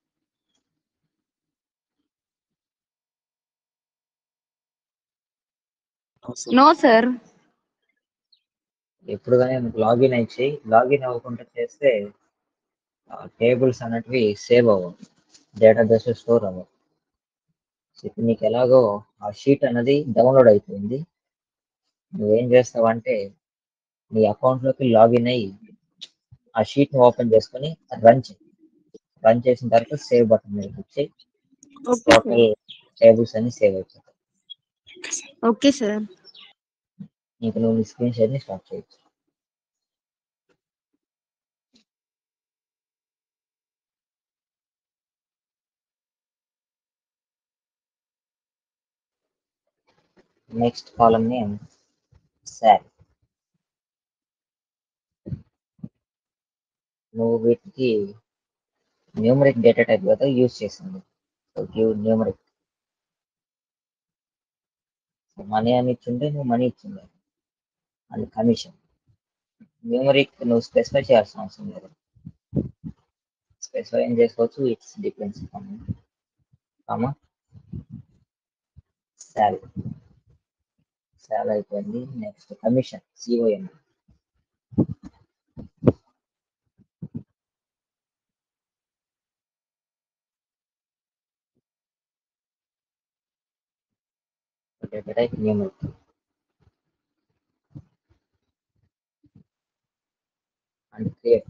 నో సార్ ఎప్పుడు కానీ లాగిన్ అయి చేయి లాగిన్ అవ్వకుండా చేస్తే టేబుల్స్ అన్నటివి సేవ్ అవ్వవు డేటాబేస్ స్టోర్ అవ్వవు సో ఇప్పుడు నీకు ఎలాగో ఆ షీట్ అనేది డౌన్లోడ్ అయిపోయింది నువ్వేం చేస్తావంటే నీ అకౌంట్లోకి లాగిన్ అయ్యి ఆ షీట్ని ఓపెన్ చేసుకొని రన్ చేయి రన్ చేసిన తర్వాత సేవ్ బటన్ మీద క్లిక్ చేయి ఓకే సార్ టోటల్ టేబుల్స్ అన్ని సేవ్ అయిపోతాయి ఓకే సార్ ఇంకా నువ్వు నీ స్క్రీన్ షేర్ని స్టార్ట్ చేయొచ్చు నెక్స్ట్ కాలమ్ నేమ్ శారీ నువ్వు వీటికి న్యూమరిక్ డేటా టైప్ కదా యూజ్ చేసింది సో గివ్ న్యూమరిక్ మనీ అని ఇచ్చింటే నువ్వు మనీ ఇచ్చింది అండ్ కమిషన్ న్యూమరిక్ నువ్వు స్పెసిఫై చేయాల్సిన అవసరం లేదు స్పెసిఫై ఏం చేసుకోవచ్చు it's depends comma salary salary అయిపోయింది next commission COM data type numeric and create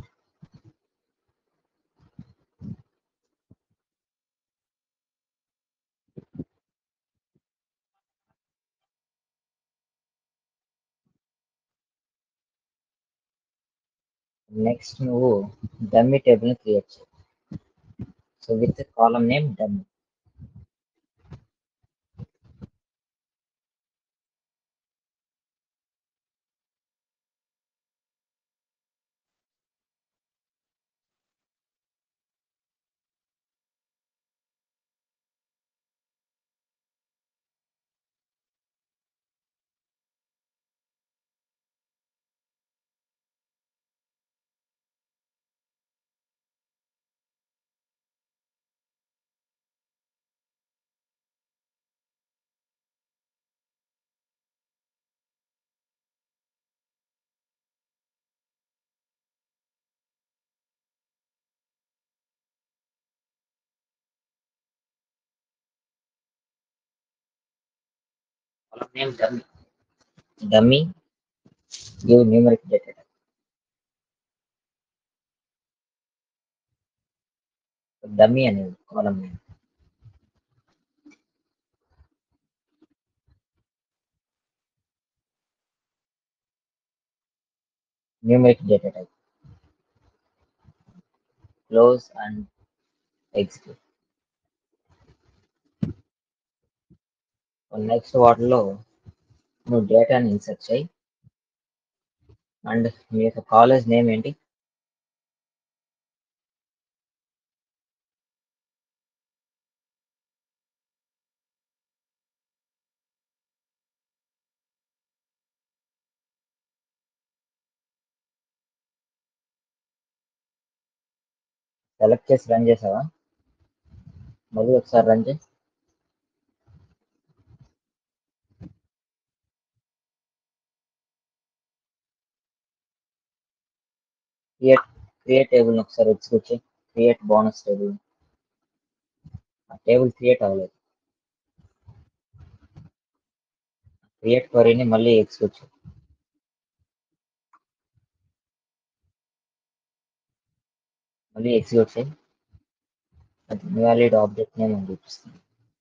next నువ్వు డమ్మీ టేబుల్ ని క్రియేట్ చేయి so with column name dummy column name dummy dummy give numeric data type dummy అనేది column name numeric data type close and execute next వాటిలో నువ్వు డేటాని insert చేయి and మీ యొక్క కాలేజ్ నేమ్ ఏంటి సెలెక్ట్ చేసి రన్ చేసావా మళ్ళీ ఒకసారి రన్ చేయి క్రియేట్ క్రియేట్ టేబుల్ ఒకసారి ఎగ్జిక్యూట్ చేయి క్రియేట్ బోనస్ టేబుల్ ఆ టేబుల్ క్రియేట్ అవ్వలేదు క్రియేట్ క్వరీని మళ్ళీ ఎగ్జిక్యూట్ చేయి మళ్ళీ ఎగ్జిక్యూట్ చేయి అది ఇన్వాలిడ్ ఆబ్జెక్ట్ నేమ్ అని చూపిస్తుంది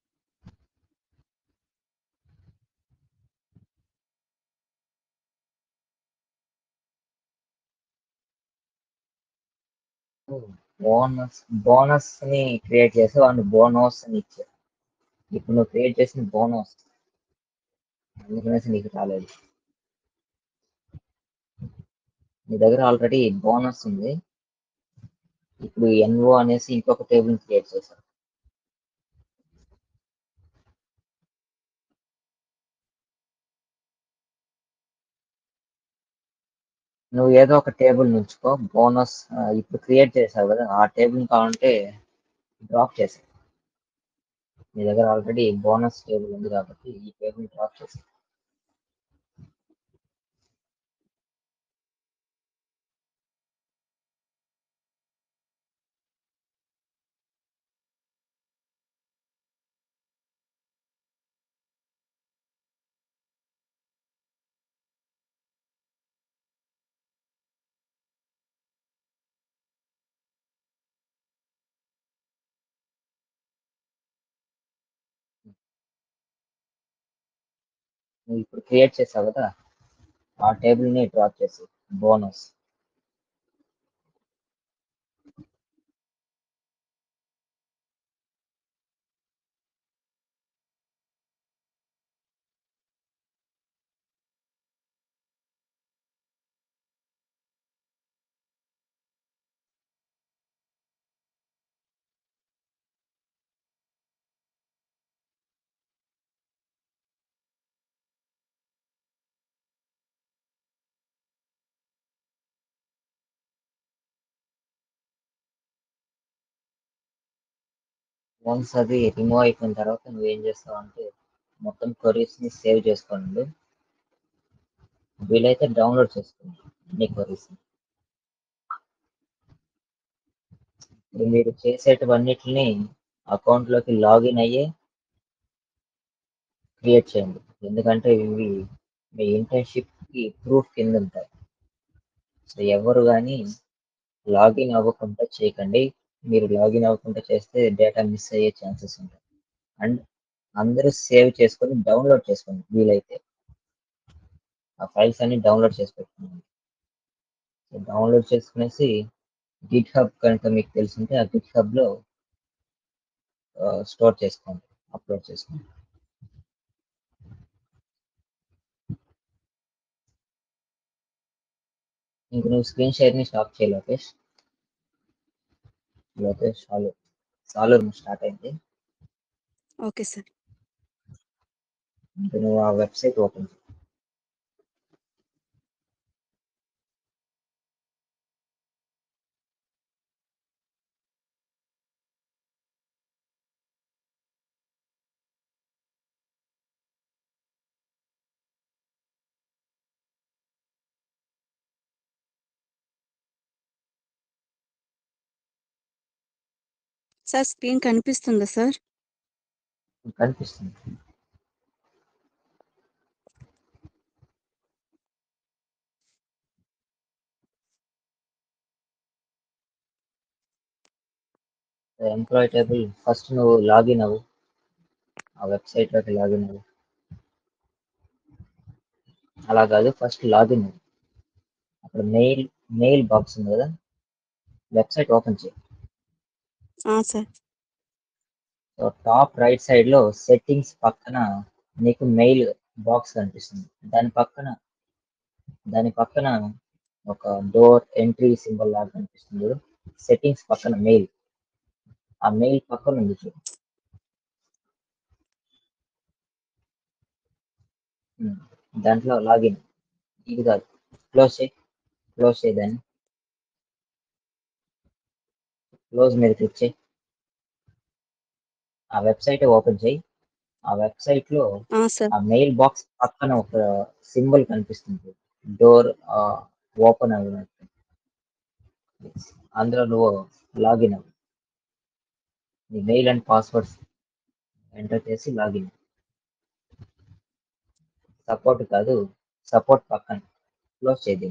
బోనస్ బోనస్ ని క్రియేట్ చేసి వాడిని బోనస్ అని ఇచ్చారు ఇప్పుడు నువ్వు క్రియేట్ చేసిన బోనస్ అందుకనేసి నీకు రాలేదు నీ దగ్గర ఆల్రెడీ బోనస్ ఉంది ఇప్పుడు ఎన్ఓ అనేసి ఇంకొక టేబుల్ క్రియేట్ చేశారు నువ్వు ఏదో ఒక టేబుల్ నుంచుకో బోనస్ ఇప్పుడు క్రియేట్ చేసావు కదా ఆ టేబుల్ కావాలంటే డ్రాప్ చేసి నీ దగ్గర ఆల్రెడీ బోనస్ టేబుల్ ఉంది కాబట్టి ఈ టేబుల్ డ్రాప్ చేసి నువ్వు ఇప్పుడు క్రియేట్ చేసావు కదా ఆ టేబుల్ ని డ్రాప్ చేసి బోనస్ వన్స్ అది రిమూవ్ అయిపోయిన తర్వాత నువ్వు ఏం చేస్తావు అంటే మొత్తం queries ని సేవ్ చేసుకోండి వీలైతే డౌన్లోడ్ చేసుకోండి అన్ని queries ని ఇప్పుడు మీరు చేసేటివన్నిటిని account లోకి లాగిన్ అయ్యే క్రియేట్ చేయండి ఎందుకంటే ఇవి మీ ఇంటర్న్షిప్ కి ప్రూఫ్ కింద ఉంటాయి సో ఎవరు కానీ లాగిన్ అవ్వకుండా చేయకండి మీరు లాగిన్ అవ్వకుండా చేస్తే డేటా మిస్ అయ్యే ఛాన్సెస్ ఉంటాయి అండ్ అందరూ సేవ్ చేసుకొని డౌన్లోడ్ చేసుకోండి వీలైతే ఆ ఫైల్స్ అన్ని డౌన్లోడ్ చేసి పెట్టుకోండి సో డౌన్లోడ్ చేసుకునేసి గిట్ హబ్ కనుక మీకు తెలిసింటే ఆ గిట్ హబ్ లో స్టోర్ చేసుకోండి అప్లోడ్ చేసుకోండి ఇంక నువ్వు స్క్రీన్ షేర్ ని స్టాప్ చేయాలి లోకేష్ లోకేష్ సాలు సాలు స్టార్ట్ అయింది ఓకే సార్ ఇంక నువ్వు ఆ వెబ్సైట్ ఓపెన్ చేయి సార్ స్క్రీన్ కనిపిస్తుందా సార్ కనిపిస్తుంది ఎంప్లాయ్ టేబుల్ ఫస్ట్ నువ్వు లాగిన్ అవ్వు ఆ వెబ్సైట్ లోకి లాగిన్ అవ్వు అలా కాదు ఫస్ట్ లాగిన్ అవ్వు అక్కడ మెయిల్ మెయిల్ బాక్స్ ఉంది కదా వెబ్సైట్ ఓపెన్ చేయి ఆ, sir so top right side లో సెట్టింగ్స్ పక్కన నీకు మెయిల్ బాక్స్ కనిపిస్తుంది దాని పక్కన దాని పక్కన ఒక డోర్ ఎంట్రీ సింబల్ లాగా కనిపిస్తుంది సెట్టింగ్స్ పక్కన మెయిల్ ఆ మెయిల్ పక్కన ఉంది చూడు ఉమ్, దాంట్లో లాగిన్ ఇది కాదు క్లోజ్ చేయి క్లోజ్ చేయి దాన్ని క్లోజ్ మీద క్లిక్ చేయి ఆ వెబ్సైట్ ఓపెన్ చేయి ఆ వెబ్సైట్ లో ఆ, సార్ ఆ మెయిల్ బాక్స్ పక్కన ఒక సింబల్ కనిపిస్తుంది డోర్ ఓపెన్ అవ్వనట్టు అందులో నువ్వు లాగిన్ అవ్వు నీ మెయిల్ అండ్ పాస్వర్డ్స్ ఎంటర్ చేసి లాగిన్ సపోర్ట్ కాదు సపోర్ట్ పక్కన క్లోజ్ చేయండి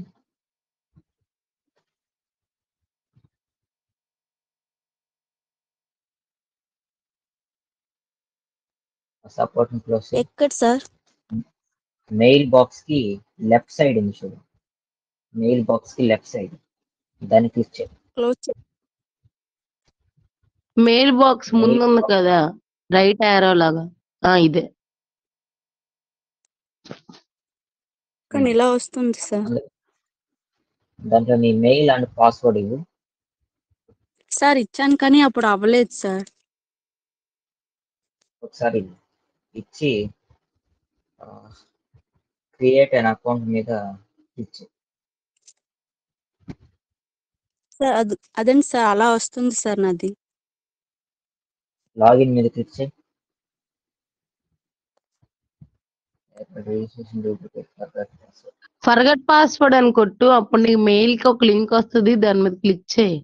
సపోర్ట్ ని క్లోజ్ చేయి ఎక్కడ సార్ మెయిల్ బాక్స్ కి లెఫ్ట్ సైడ్ ఉంది చూడు మెయిల్ బాక్స్ కి లెఫ్ట్ సైడ్ దాన్ని క్లిక్ చేయి క్లోజ్ మెయిల్ బాక్స్ ముందు ఉంది కదా రైట్ యారో లాగా ఆ ఇదే కానీ ఇలా వస్తుంది సార్ అందు- దాంట్లో నీ మెయిల్ అండ్ పాస్వర్డ్ ఇవ్వు సార్ ఇచ్చాను కానీ అప్పుడు అవ్వలేదు సార్ ఒకసారి ఇచ్చి క్రియేట్ అన్ అకౌంట్ మీద క్లిక్ చేయి సార్ అది అదేంటి సార్ అలా వస్తుంది సార్ నాది లాగిన్ మీద క్లిక్ చేయి registration duplicate password forgot password అని కొట్టు అప్పుడు నీకు మెయిల్ కి ఒక లింక్ వస్తుంది దాని మీద క్లిక్ చేయి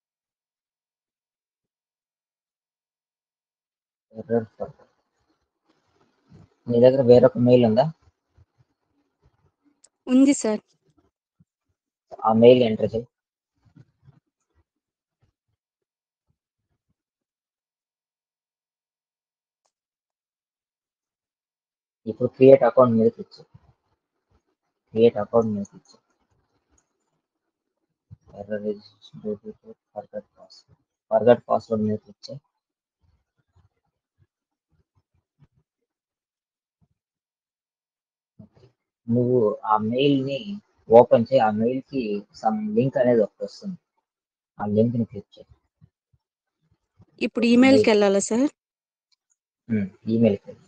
ఎర్రర్ నీ దగ్గర వేరొక మెయిల్ ఉందా ఉంది సార్ ఆ మెయిల్ ఎంటర్ చేయి ఇప్పుడు క్రియేట్ అకౌంట్ మీద క్లిక్ చేయి క్రియేట్ అకౌంట్ మీద క్లిక్ చేయి error registration duplicate forgot password forgot password మీద క్లిక్ చేయి నువ్వు ఆ మెయిల్ ని ఓపెన్ చేయి ఆ మెయిల్ కి సమ్ లింక్ అనేది ఒకటి వస్తుంది ఆ లింక్ ని క్లిక్ చేయి ఇప్పుడు ఈమెయిల్కి వెళ్ళాలా సార్ ఈమెయిల్ కి